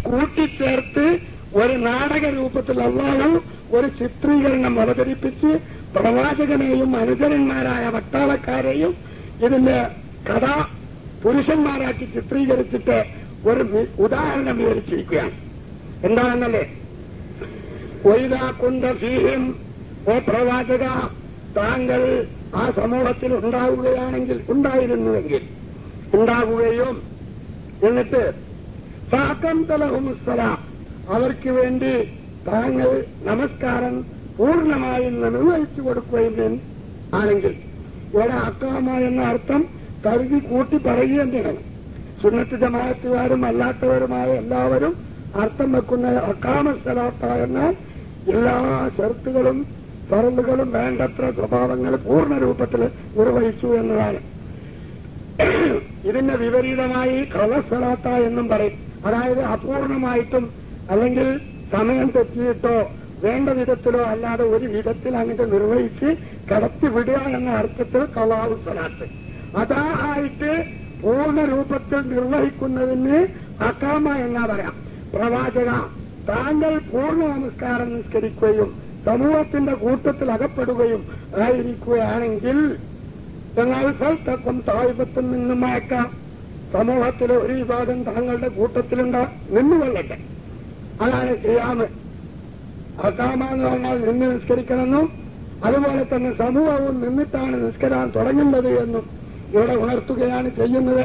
കൂട്ടിച്ചേർത്ത് ഒരു നാടക രൂപത്തിൽ അള്ളാഹു ഒരു ചിത്രീകരണം അവതരിപ്പിച്ച് പ്രവാചകനെയും അനുചരന്മാരായ വട്ടാളക്കാരെയും ഇതിന്റെ കഥ പുരുഷന്മാരാക്കി ചിത്രീകരിച്ചിട്ട് ഒരു വി- ഉദാഹരണം വിവരിച്ചിരിക്കുകയാണ് എന്താണെന്നല്ലേ വൈദാ കുന്ത ഫീഹിം ഓ പ്രവാചക താങ്കൾ ആ സമൂഹത്തിൽ ഉണ്ടാവുകയാണെങ്കിൽ ഉണ്ടായിരുന്നുവെങ്കിൽ ഉണ്ടാവുകയും എന്നിട്ട് സാക്കം തലഹുമുസ്സലാം അവർക്ക് വേണ്ടി താങ്കൾ നമസ്കാരം പൂർണ്ണമായും നിർവഹിച്ചു കൊടുക്കുകയും ചെയ്യും- ആണെങ്കിൽ ഇവിടെ അക്കാമ എന്ന അർത്ഥം കരുതി കൂട്ടി പറയുകയും ചെയ്യണം സുന്നത്ത് ജമാഅത്തുകാരും അല്ലാത്തവരുമായ എല്ലാവരും അർത്ഥം വെക്കുന്ന അക്കാമ സ്ഥലാത്ത എന്നാൽ എല്ലാ ഷർത്തുകളും ഫറലുകളും വേണ്ടത്ര സ്വഭാവങ്ങൾ പൂർണ്ണ രൂപത്തിൽ നിർവഹിച്ചു എന്നതാണ് ഇതിന്റെ വിപരീതമായി കളസ്ഥലാത്ത എന്നും പറയും അതായത് അപൂർണമായിട്ടും അല്ലെങ്കിൽ സമയം തെറ്റിയിട്ടോ വേണ്ട വിധത്തിലോ അല്ലാതെ ഒരു വിധത്തിൽ അങ്ങോട്ട് നിർവഹിച്ച് കടത്തി വിടുക എന്ന അർത്ഥത്തിൽ കളാവ് സ്വലാത്ത് അതാ ആയിട്ട് പൂർണ്ണ രൂപത്തിൽ നിർവഹിക്കുന്നതിന് അക്കാമ എന്നാ പറയാം പ്രവാചക താങ്കൾ പൂർണ്ണ നമസ്കാരം നിസ്കരിക്കുകയും സമൂഹത്തിന്റെ കൂട്ടത്തിൽ അകപ്പെടുകയും ആയിരിക്കുകയാണെങ്കിൽ എന്നാൽ സ്ഥലത്തൊക്കെ താഴ്വത്തിൽ നിന്നും മയക്കാം സമൂഹത്തിലെ ഒരു വിഭാഗം താങ്കളുടെ കൂട്ടത്തിലുണ്ട നിന്നുകൊള്ളട്ടെ അതാണ് ചെയ്യാമ് അക്കാമ എന്ന് പറഞ്ഞാൽ നിന്ന് നിസ്കരിക്കണമെന്നും അതുപോലെ തന്നെ സമൂഹവും നിന്നിട്ടാണ് നിസ്കരാൻ തുടങ്ങേണ്ടത് എന്നും ഇവിടെ ഉണർത്തുകയാണ് ചെയ്യുന്നത്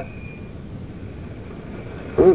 ഉം.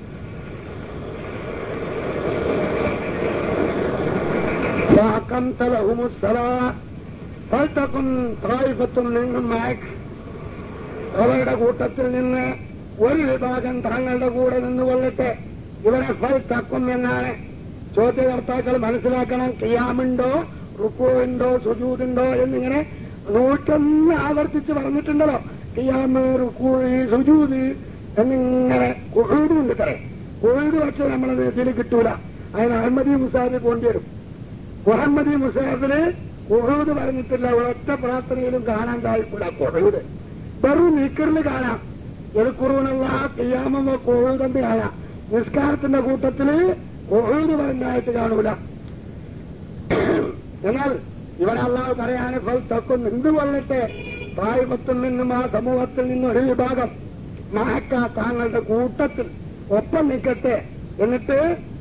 فأقمت لهم الصلاة فلتكن طائفة منهم معك അവരുടെ കൂട്ടത്തിൽ നിന്ന് ഒരു വിഭാഗം താങ്കളുടെ കൂടെ നിന്നുകൊള്ളട്ടെ ഇവരെ ഫൽത്തക്കും എന്നാണ് ചോദ്യകർത്താക്കൾ മനസ്സിലാക്കണം കിയാമുണ്ടോ റുക്കുണ്ടോ സുജൂതുണ്ടോ എന്നിങ്ങനെ നൂറ്റൊന്ന് ആവർത്തിച്ച് പറഞ്ഞിട്ടുണ്ടല്ലോ കിയാമ് റുക്കു സുജൂത് എന്നിങ്ങനെ കുഴുതുണ്ട് തറേ കുഴുത് പക്ഷെ നമ്മളത് ഇതിൽ കിട്ടൂല അതിന് അഹമ്മദി മുസാദ് പോണ്ടി വരും മുഹമ്മദി മുസാഫിന് കുഴൂത് പറഞ്ഞിട്ടില്ല ഒരൊറ്റ പ്രാർത്ഥനയിലും കാണാൻ സാധിക്കില്ല കുഴൂത് വെറും നീക്കറിൽ കാണാം എഴുക്കുറുവിനുള്ള ചെയ്യാമെന്നോ കുഴൂതെന്ന് കാണാം നിസ്കാരത്തിന്റെ കൂട്ടത്തില് കുഴൂത് പറഞ്ഞായിട്ട് കാണൂല എന്നാൽ ഇവിടെ അള്ളാഹ് പറയാണ് ഫൽ തക്കും എന്തുകൊള്ളട്ടെ തായ്പത്തിൽ നിന്നും ആ സമൂഹത്തിൽ നിന്നും ഒരു വിഭാഗം മഹക്ക താങ്കളുടെ കൂട്ടത്തിൽ ഒപ്പം നിൽക്കട്ടെ എന്നിട്ട്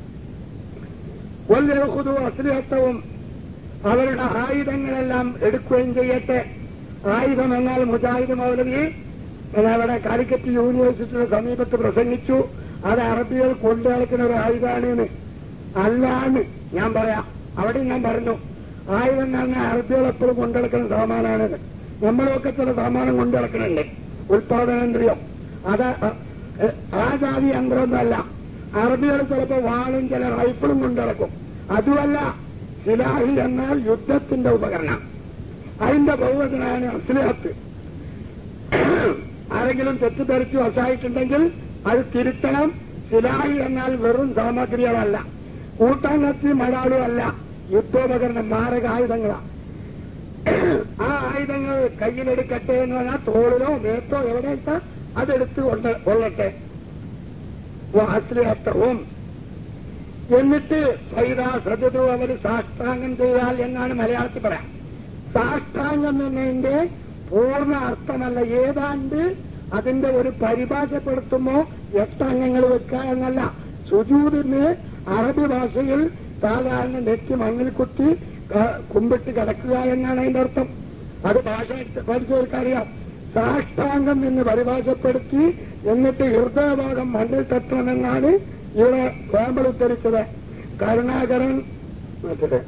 വല്യഹുദു അശ്ലീഹത്വവും അവരുടെ ആയുധങ്ങളെല്ലാം എടുക്കുകയും ചെയ്യട്ടെ ആയുധം എന്നാൽ മുജാഹിദ് മൗലവി അവിടെ കാലിക്കറ്റ് യൂണിവേഴ്സിറ്റിയുടെ സമീപത്ത് പ്രസംഗിച്ചു അത് അറബികൾ കൊണ്ടു നടക്കുന്ന ഒരു ആയുധമാണ് അല്ലാന്ന് ഞാൻ പറയാം അവിടെ ഞാൻ പറഞ്ഞു ആയുധം എന്ന് പറഞ്ഞാൽ അറബികൾ എപ്പോഴും കൊണ്ടു നടക്കുന്ന സാമാനാണെന്ന് നമ്മളൊക്കെ ചില സാമാനം കൊണ്ടു നടക്കുന്നുണ്ട് ഉത്പാദനേന്ദ്രിയം അത് എ- ആ ജാതി യന്ത്രമൊന്നുമല്ല അറബികൾ ചിലപ്പോ വാളും ചില റൈഫിളും കൊണ്ടു നടക്കും അതുമല്ല സിലാഹി എന്നാൽ യുദ്ധത്തിന്റെ ഉപകരണം അതിന്റെ ബഹുവചനാണ് അസ്ലിഹത്ത് ആരെങ്കിലും തെറ്റിദ്ധരിച്ചു വശായിട്ടുണ്ടെങ്കിൽ അത് തിരുത്തണം സിലാഹി എന്നാൽ വെറും സാമഗ്രികളല്ല കൂട്ടാങ്കത്തി മടാളും അല്ല യുദ്ധോപകരണം മാരക ആയുധങ്ങളാണ് ആ ആയുധങ്ങൾ കയ്യിലെടുക്കട്ടെ എന്ന് പറഞ്ഞാൽ തോളിലോ മേത്തോ എവിടെ ഇട്ടാ അതെടുത്ത് കൊണ്ട് കൊള്ളട്ടെ വാസ്ലിഹത്വവും എന്നിട്ട് ഫൈദ സജതു അവർ സാഷ്ടാംഗം ചെയ്താൽ എന്നാണ് മലയാളത്തിൽ പറയാം സാഷ്ടാംഗം എന്നതിന്റെ പൂർണ്ണ അർത്ഥമല്ല ഏതാണ്ട് അതിന്റെ ഒരു പരിഭാഷപ്പെടുത്തുമ്പോ എട്ട് അംഗങ്ങൾ വെക്കുക എന്നല്ല സുജൂദിന് അറബി ഭാഷയിൽ സാധാരണ നെറ്റി മണ്ണിൽ കുത്തി ക- കുമ്പിട്ട് കിടക്കുക എന്നാണ് അതിന്റെ അർത്ഥം അത് ഭാഷ പഠിച്ചവർക്കറിയാം സാഷ്ടാംഗം എന്ന് പരിഭാഷപ്പെടുത്തി എന്നിട്ട് ഹൃദയഭാഗം മണ്ണിൽ തട്ടണമെന്നാണ് ഇവിടെ സാമ്പിൾ ഉദ്ധരിച്ചത് കരുണാകരൻ മറ്റേ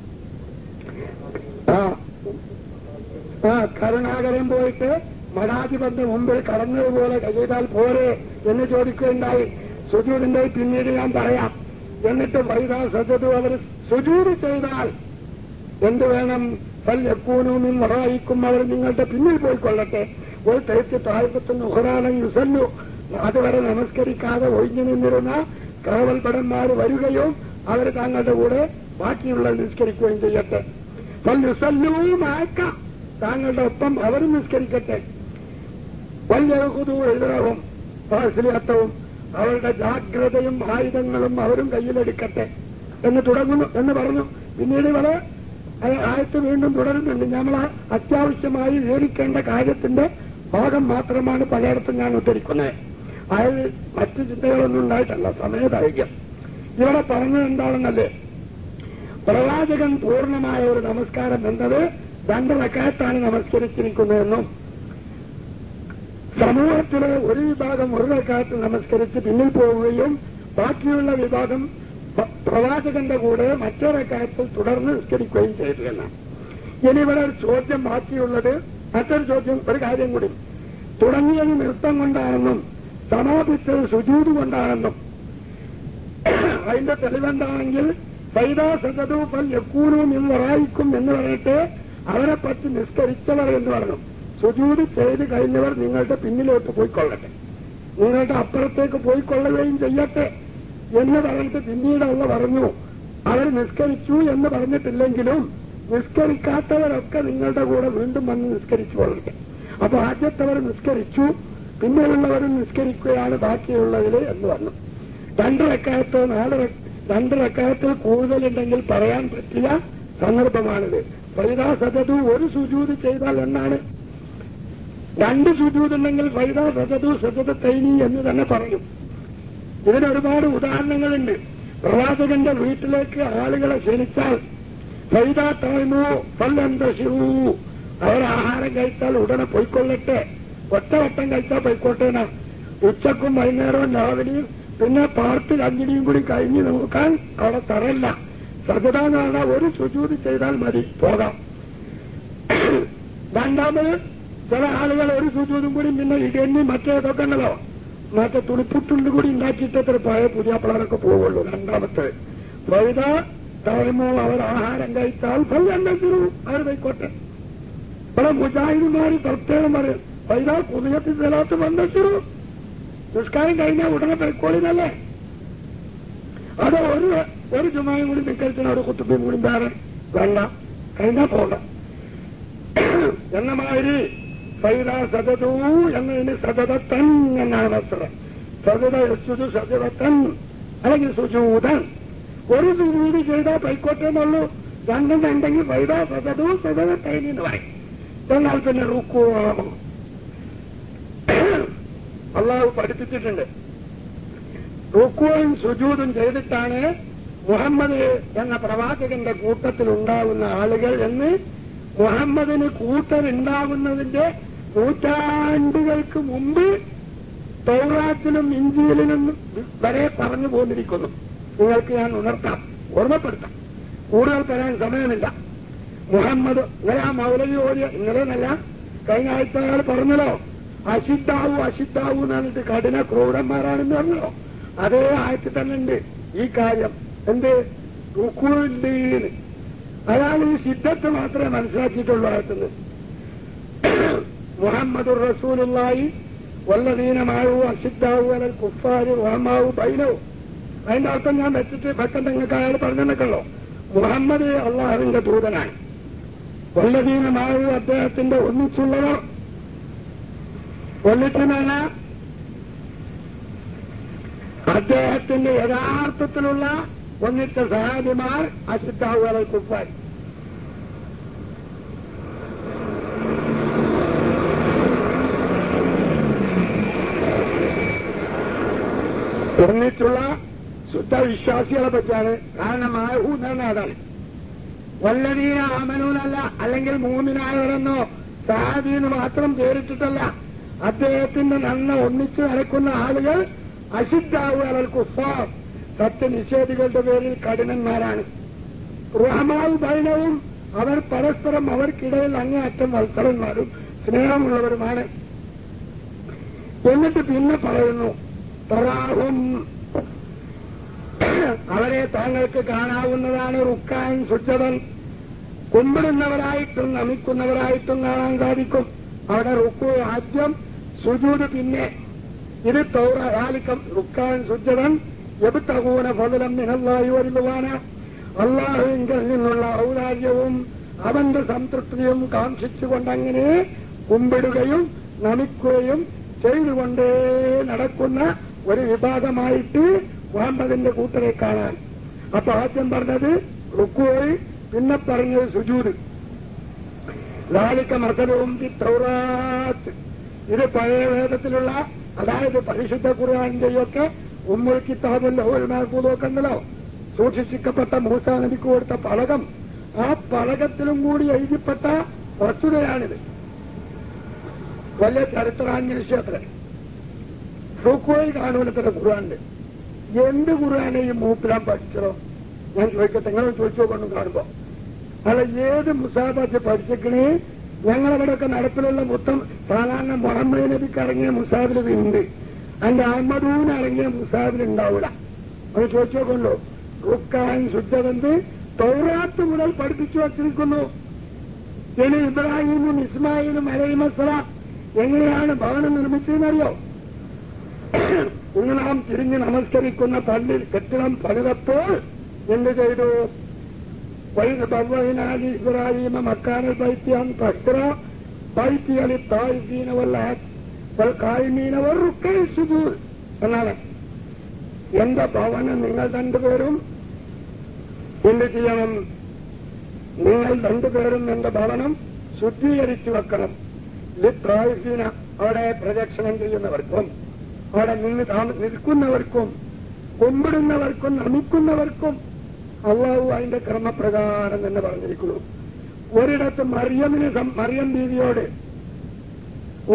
ആ ആ കരുണാകരൻ പോയിട്ട് മഠാധിപന്റെ മുമ്പിൽ കടന്നതുപോലെ ചെയ്താൽ പോരെ എന്ന് ചോദിക്കുകയുണ്ടായി സുജൂദിന്റെ പിന്നീട് ഞാൻ പറയാം എന്നിട്ട് വൈദാ സജതു അവർ സുജൂത് ചെയ്താൽ എന്ത് വേണം ഫല്യക്കൂനും വറായിക്കും അവർ നിങ്ങളുടെ പിന്നിൽ പോയിക്കൊള്ളട്ടെ ഒരു തെറ്റ് താഴ്പത്തുന്ന ഉഹറാനം യുസല്ലു അതുവരെ നമസ്കരിക്കാതെ ഒഴിഞ്ഞു നിന്നിരുന്ന കാവൽപടന്മാർ വരികയും അവർ താങ്കളുടെ കൂടെ ബാക്കിയുള്ള നിസ്കരിക്കുകയും ചെയ്യട്ടെ ഫല്യുസല്ലുവും ആക്കാം താങ്കളുടെ ഒപ്പം അവരും നിസ്കരിക്കട്ടെ വല്യഹുദു എഴുതവും ഫാസിലിയത്വവും അവരുടെ ജാഗ്രതയും ആയുധങ്ങളും അവരും കയ്യിലെടുക്കട്ടെ എന്ന് തുടങ്ങുന്നു എന്ന് പറഞ്ഞു പിന്നീട് ഇവിടെ ആ- ആയത്ത് വീണ്ടും തുടരുന്നുണ്ട് നമ്മൾ ആ അത്യാവശ്യമായി വിവരിക്കേണ്ട കാര്യത്തിന്റെ ഭാഗം മാത്രമാണ് പലയിടത്തും ഞാൻ ഉദ്ധരിക്കുന്നത് അതായത് മറ്റു ചിന്തകളൊന്നും ഉണ്ടായിട്ടല്ല സമയദൈർഘ്യം ഇവിടെ പറഞ്ഞത് എന്താണെന്നല്ലേ പ്രവാചകൻ പൂർണ്ണമായ ഒരു നമസ്കാരം എന്നത് രണ്ട് റക്കാത്താണ് നമസ്കരിച്ചിരിക്കുന്നതെന്നും സമൂഹത്തിലെ ഒരു വിഭാഗം ഒരു റക്കാത്ത് നമസ്കരിച്ച് പിന്നിൽ പോവുകയും ബാക്കിയുള്ള വിഭാഗം പ- പ്രവാചകന്റെ കൂടെ മറ്റേ റക്കാത്തിൽ തുടർന്ന് നിസ്കരിക്കുകയും ചെയ്തു എന്നാണ് ഇനി ഇവിടെ ഒരു ചോദ്യം ബാക്കിയുള്ളത് മറ്റൊരു ചോദ്യം ഒരു കാര്യം കൂടി തുടങ്ങിയത് നൃത്തം കൊണ്ടാണെന്നും സമാപിച്ചത് സുജൂത് കൊണ്ടാണെന്നും അതിന്റെ തെളിവെന്താണെങ്കിൽ ഫൈദാ സദതു ഫൽ യക്കൂനും എന്ന് വറായിക്കും എന്ന് പറഞ്ഞിട്ട് അവരെ പറ്റി നിസ്കരിച്ചവർ എന്ന് പറഞ്ഞു സുജൂത് ചെയ്ത് കഴിഞ്ഞവർ നിങ്ങളുടെ പിന്നിലോട്ട് പോയിക്കൊള്ളട്ടെ നിങ്ങളുടെ അപ്പുറത്തേക്ക് പോയിക്കൊള്ളുകയും ചെയ്യട്ടെ എന്ന് പറഞ്ഞിട്ട് പിന്നീട് അള്ള പറഞ്ഞു അവർ നിസ്കരിച്ചു എന്ന് പറഞ്ഞിട്ടില്ലെങ്കിലും നിസ്കരിക്കാത്തവരൊക്കെ നിങ്ങളുടെ കൂടെ വീണ്ടും വന്ന് നിസ്കരിച്ചു കൊള്ളട്ടെ അപ്പൊ ആദ്യത്തവർ നിസ്കരിച്ചു പിന്നെയുള്ളവരും നിസ്കരിക്കുകയാണ് ബാക്കിയുള്ളതിൽ എന്ന് പറഞ്ഞു രണ്ട് റക്കായത്തോ നാല് റക്ക- രണ്ട് റക്കായത്തിൽ കൂടുതലുണ്ടെങ്കിൽ പറയാൻ പറ്റിയ സന്ദർഭമാണിത് ഫൈദാ സജതു ഒരു സുജൂത് ചെയ്താൽ എന്നാണ് രണ്ട് സുജൂതുണ്ടെങ്കിൽ ഫൈദാ സജതു സജത തൈനി എന്ന് തന്നെ പറയും ഇതിന് ഒരുപാട് ഉദാഹരണങ്ങളുണ്ട് പ്രവാചകന്റെ വീട്ടിലേക്ക് ആളുകളെ ക്ഷണിച്ചാൽ ഫൈദാ താഴ്മോ പല്ലെന്തശിവൂ അവർ ആഹാരം കഴിച്ചാൽ ഉടനെ പോയിക്കൊള്ളട്ടെ ഒറ്റ വട്ടം കഴിച്ചാൽ പോയിക്കോട്ടേന ഉച്ചക്കും വൈകുന്നേരവും രാവിലെയും പിന്നെ പാർട്ടി അഞ്ചിനിയും കൂടി കഴിഞ്ഞ് നോക്കാൻ അവിടെ തരല്ല സജത എന്ന് പറഞ്ഞാൽ ഒരു സുജൂതി ചെയ്താൽ മതി പോകാം രണ്ടാമത് ചില ആളുകൾ ഒരു സുജൂതും കൂടി പിന്നെ ഇടന്നി മറ്റേതൊക്കെ ഉണ്ടല്ലോ മറ്റേ തുണിപ്പുട്ടുണ്ട് കൂടി ഉണ്ടാക്കിയിട്ട് എത്ര പഴയ പുതിയ പിള്ളേരൊക്കെ പോവുള്ളൂ രണ്ടാമത്തെ വൈദ ടൈമോ അവർ ആഹാരം കഴിച്ചാൽ ഫലു അവർ പോയിക്കോട്ടെ ഇവിടെ മുജാഹിദുമാര് പ്രത്യേകം പറയും വൈദ പുതിയത്തിൽ സ്ഥലത്ത് വന്നിട്ടു നിസ്കാരം കഴിഞ്ഞാൽ ഉടനെ പോയിക്കോളിനല്ലേ അത് ഒരു ഒരു ജുമായും കൂടി നിൽക്കുന്ന ഒരു കുത്തുബയും കൂടി വേറെ വേണ്ട കഴിഞ്ഞാൽ പോകാം എന്ന മാതിരി ഫൈദ സദതു എന്നതിന് സദതത്തൻ എന്നാണ് അസ്ത്രം സദത യസ്തുതു സദതത്തൻ അല്ലെങ്കിൽ സുജൂതൻ ഒരു സുജൂതി ചെയ്താൽ പൈക്കോട്ടെ എന്നുള്ളൂ രണ്ടും രണ്ടെങ്കിൽ ഫൈദ സദതു സദതത്തൈൻ എന്ന് പറയും എന്നാൽ പിന്നെ റുക്കുവാമോ അള്ളാഹു പഠിപ്പിച്ചിട്ടുണ്ട് റുക്കുവും സുജൂതും ചെയ്തിട്ടാണ് മുഹമ്മദ് എന്ന പ്രവാചകന്റെ കൂട്ടത്തിൽ ഉണ്ടാകുന്ന ആളുകൾ എന്ന് മുഹമ്മദിന് കൂട്ടരുണ്ടാകുന്നതിന്റെ നൂറ്റാണ്ടുകൾക്ക് മുമ്പ് തൗറാത്തിലും ഇഞ്ചിയിലും വരെ പറഞ്ഞു പോന്നിരിക്കുന്നു നിങ്ങൾക്ക് ഞാൻ ഉണർത്താം ഓർമ്മപ്പെടുത്താം കൂടുതൽ തരാൻ സമയമില്ല മുഹമ്മദ് ഇന്നലെ ആ മൗലവി ഓടിയ ഇന്നലെ എന്നല്ല കഴിഞ്ഞ ആഴ്ച അയാൾ പറഞ്ഞല്ലോ അശുദ്ധാവു അശുദ്ധാവു എന്ന് പറഞ്ഞിട്ട് കഠിന ക്രൂരന്മാരാണെന്ന് പറഞ്ഞല്ലോ അതേ ആയത്തിൽ തന്നെ ഉണ്ട് ഈ കാര്യം എന്ത് റുക്കുണ്ട് അയാൾ ഈ സിദ്ധത്ത് മാത്രമേ മനസ്സിലാക്കിയിട്ടുള്ളൂ ആയത്തിന് മുഹമ്മദ് റസൂലുള്ളായി വല്ലദീനമാവു അശുദ്ധാവു അലൽ കുഫാരി റഹമാവു ബൈനവും അതിന്റെ അർത്ഥം ഞാൻ വെച്ചിട്ട് പെട്ടെന്ന് നിങ്ങൾക്ക് അയാൾ പറഞ്ഞെന്നൊക്കെയുള്ളൂ മുഹമ്മദ് അള്ളാഹുവിന്റെ ദൂതനാണ് വല്ലദീനമാവു അദ്ദേഹത്തിന്റെ ഒന്നിച്ചുള്ളവർ ഒന്നിച്ചെന്നല്ല അദ്ദേഹത്തിന്റെ യഥാർത്ഥത്തിലുള്ള ഒന്നിച്ച സഹാബിമാർ അശുദ്ധാവു അലൽ കുഫാരി ഒന്നിച്ചുള്ള ശുദ്ധ വിശ്വാസികളെ പറ്റിയാണ് കാരണം ആഹു എന്ന് പറഞ്ഞാൽ അതാണ് വല്ലതീന ആമനൂനല്ല അല്ലെങ്കിൽ മൂമിനായവരെന്നോ സഹാബീന്ന് മാത്രം പേരിട്ടിട്ടല്ല അദ്ദേഹത്തിന്റെ നന്ന ഒന്നിച്ചു നടക്കുന്ന ആളുകൾ അശുദ്ധാവു അലൽ കുഫാർ സത്യനിഷേധികളുടെ പേരിൽ കഠിനന്മാരാണ് റഹമാവ് ഭൈനവും അവർ പരസ്പരം അവർക്കിടയിൽ അങ്ങേയറ്റം മത്സരന്മാരും സ്നേഹമുള്ളവരുമാണ് എന്നിട്ട് പിന്നെ പറയുന്നു തറാഹും അവരെ താങ്കൾക്ക് കാണാവുന്നതാണ് റുക്കാൻ സുജതൻ കുമ്പിടുന്നവരായിട്ടും നമിക്കുന്നവരായിട്ടും കാണാൻ സാധിക്കും അവിടെ റുക്കു ആദ്യം സുജൂത് പിന്നെ ഇത് തൗറാലിക്കം റുക്കാൻ സുജതൻ എബുത്തകൂന ഫലം മിനല്ലായി വരുവാന അള്ളാഹുവിങ്കിൽ നിന്നുള്ള ഔദാര്യവും അവന്റെ സംതൃപ്തിയും കാക്ഷിച്ചുകൊണ്ടങ്ങനെ കുമ്പിടുകയും നമിക്കുകയും ചെയ്തുകൊണ്ടേ നടക്കുന്ന ഒരു വിഭാഗമായിട്ട് മുഹമ്മദിന്റെ കൂട്ടരെ കാണാൻ അപ്പൊ ആദ്യം പറഞ്ഞത് റുക്കുവോയി പിന്നെ പറഞ്ഞത് സുജൂദ് ലാലിക്ക മസലവും തൗറാത്ത് ഇത് പഴയ വേദത്തിലുള്ള അതായത് പരിശുദ്ധ ഖുർആാനിന്റെയൊക്കെ ഉമ്മുൽ കിതാബുൽ ലഹുൽ മഹഫൂദൊക്കെ ഉണ്ടല്ലോ സൂക്ഷിച്ചിക്കപ്പെട്ട മൂസ നബിക്ക് കൊടുത്ത പലകം ആ പലകത്തിലും കൂടി എഴുതിപ്പെട്ട വസ്തുതയാണിത് വലിയ ചരിത്രാന്വേഷയത്ര റുക്കോയി കാണൂലത്ര ഖുർആാനില് എന്ത് ഖുർആാനെയും മൂപ്പിലാൻ പഠിച്ചോ ഞാൻ ചോദിക്കട്ടെ നിങ്ങൾ ചോദിച്ചോ കൊണ്ടും കാണുമ്പോ അല്ല ഏത് മുസാബത്ത് പഠിച്ചിക്കണേ ഞങ്ങളവിടെയൊക്കെ നടപ്പിലുള്ള മൊത്തം സാധാരണ മുഹമ്മദ് നബിക്ക് ഇറങ്ങിയ മുസാബിൽ ഉണ്ട് അതിന്റെ അഹമ്മദൂന് ഇറങ്ങിയ മുസാബിൽ ഉണ്ടാവില്ല അത് ചോദിച്ചോക്കൊള്ളൂ റുക്കാൻ ശുദ്ധബന്ധ് തൗറാത്ത് മുതൽ പഠിപ്പിച്ചു വച്ചിരിക്കുന്നു ഇനി ഇബ്രാഹിമും ഇസ്മായിലും അലൈമസ്ലാം എങ്ങനെയാണ് ഭവനം നിർമ്മിച്ചതെന്നറിയോ ഇന്ന് നാം തിരിഞ്ഞ് നമസ്കരിക്കുന്ന പള്ളിയിൽ കെട്ടിടം പണിതപ്പോൾ എന്ത് ചെയ്തു وإذ بوينا لإبراهيم مكان البيت أن طهر بيتي للطائفين والعاد والقائمين والركع السجود എന്നാണ് എന്റെ ഭവനം നിങ്ങൾ രണ്ടുപേരും എന്ത് ചെയ്യണം നിങ്ങൾ രണ്ടുപേരും എന്റെ ഭവനം ശുദ്ധീകരിച്ചു വെക്കണം ലിത്രായുസീന അവിടെ പ്രദക്ഷിണം ചെയ്യുന്നവർക്കും അവിടെ നിന്ന് താമ- നിൽക്കുന്നവർക്കും കുമ്പിടുന്നവർക്കും നമിക്കുന്നവർക്കും അള്ളാഹു അതിന്റെ ക്രമപ്രകാരം തന്നെ പറഞ്ഞിരിക്കുന്നു ഒരിടത്ത് മറിയമിന് സം- മറിയം ബീവിയോട് നീ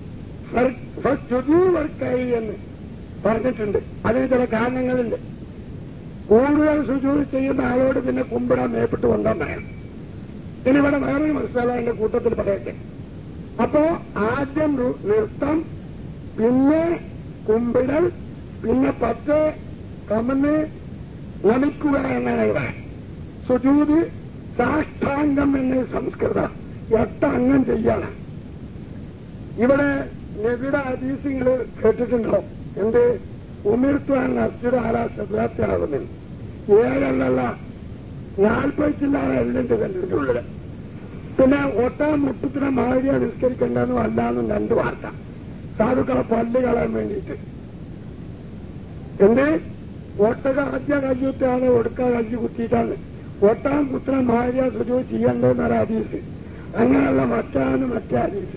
വർക്കായി എന്ന് പറഞ്ഞിട്ടുണ്ട് അതിന് ചില കാരണങ്ങളുണ്ട് കൂടുതൽ സുജൂത് ചെയ്യുന്ന ആളോട് പിന്നെ കുമ്പിടാൻ മേപ്പിട്ട് കൊണ്ടാൻ പറയണം ഇനി ഇവിടെ വേറൊരു മസാല എന്റെ കൂട്ടത്തിൽ പറയട്ടെ അപ്പോ ആദ്യം രു- നൃത്തം പിന്നെ കുമ്പിടൽ പിന്നെ പത്ത് കമന്ന് നമിക്കുക എന്നാണ് ഇവിടെ സുജൂത് സാഷ്ടാംഗം എന്ന് സംസ്കൃതം എട്ട് അംഗം ചെയ്യണം ഇവിടെ നബിയുടെ ഹദീസുകൾ കേട്ടിട്ടുണ്ടോ എന്ത് ഉമിർത്തുവാൻ അസ്ജുര ആരാ സദാത്യാകുന്നില്ല ഏഴല്ലല്ല നാൽപ്പത്തില്ലാതെ എല്ലുണ്ട് കല്ലിന്റെ ഉള്ളില് പിന്നെ ഒട്ടാൻ മുട്ടത്തിനെ മാതിരിയാ നിസ്കരിക്കണ്ടെന്നും അല്ലാന്നും രണ്ട് വാർത്ത സാധുക്കളെ പല്ല് കളയാൻ വേണ്ടിയിട്ട് എന്ത് ഒട്ടക ആദ്യ കയ്യുത്താണ് ഒടുക്ക കയ്യ് കുത്തിയിട്ടാണ് ഒട്ടാൻ പുത്രൻ മാരിയ സുജു ചെയ്യണ്ടെന്നൊരു ഹദീസ് അങ്ങനെയുള്ള മറ്റാണ് മറ്റേ ഹദീസ്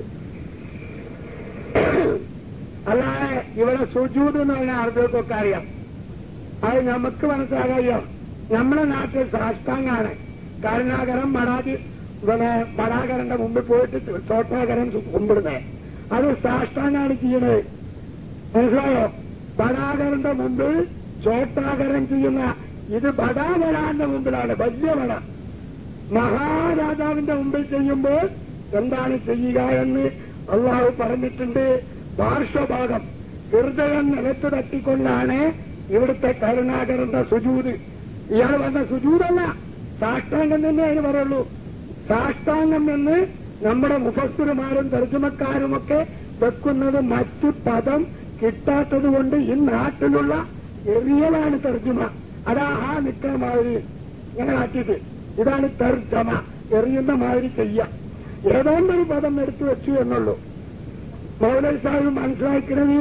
അല്ലാതെ ഇവിടെ സുജൂത് എന്ന് പറഞ്ഞ ആളുകൾക്കൊക്കെ അറിയാം അത് നമുക്ക് മനസ്സിലാകാം നമ്മുടെ നാട്ടിൽ സാഷ്ടാംഗാണ് കരുണാകരം മടാതി പിന്നെ മടാകരന്റെ മുമ്പിൽ പോയിട്ട് ചോട്ടാകരൻ കുമ്പിടുന്നത് അത് സാഷ്ടാംഗാണ് ചെയ്യണത് മനസ്സിലായോ ബടാകരന്റെ മുമ്പിൽ ചോട്ടാകരൻ ചെയ്യുന്ന ഇത് ബടാവടാന്റെ മുമ്പിലാണ് വലിയ വട മഹാരാജാവിന്റെ മുമ്പിൽ ചെയ്യുമ്പോൾ എന്താണ് ചെയ്യുക എന്ന് അള്ളാഹു പറഞ്ഞിട്ടുണ്ട് പാർശ്വഭാഗം ഹൃദയം നിലത്ത് തട്ടിക്കൊണ്ടാണ് ഇവിടുത്തെ കരുണാകരന്റെ സുജൂത് ഇയാൾ പറഞ്ഞ സുജൂതല്ല സാഷ്ടാംഗം തന്നെ അതിന് പറയുള്ളൂ സാഷ്ടാംഗം എന്ന് നമ്മുടെ മുഫസ്സുരുമാരും തർജ്ജമക്കാരുമൊക്കെ വെക്കുന്നത് മറ്റു പദം കിട്ടാത്തത് കൊണ്ട് ഈ നാട്ടിലുള്ള എറിയലാണ് തർജ്ജമ അതാ ആ നിൽക്കുന്ന മാതിരി ഇങ്ങനെ ആക്കിയിട്ട് ഇതാണ് തർജ്ജമ എറിയുന്ന മാതിരി ചെയ്യാം ഏതാണ്ടൊരു പദം എടുത്തു വെച്ചു എന്നുള്ളൂ മൗലൈ സാഹിബ് മനസ്സിലാക്കുന്നത്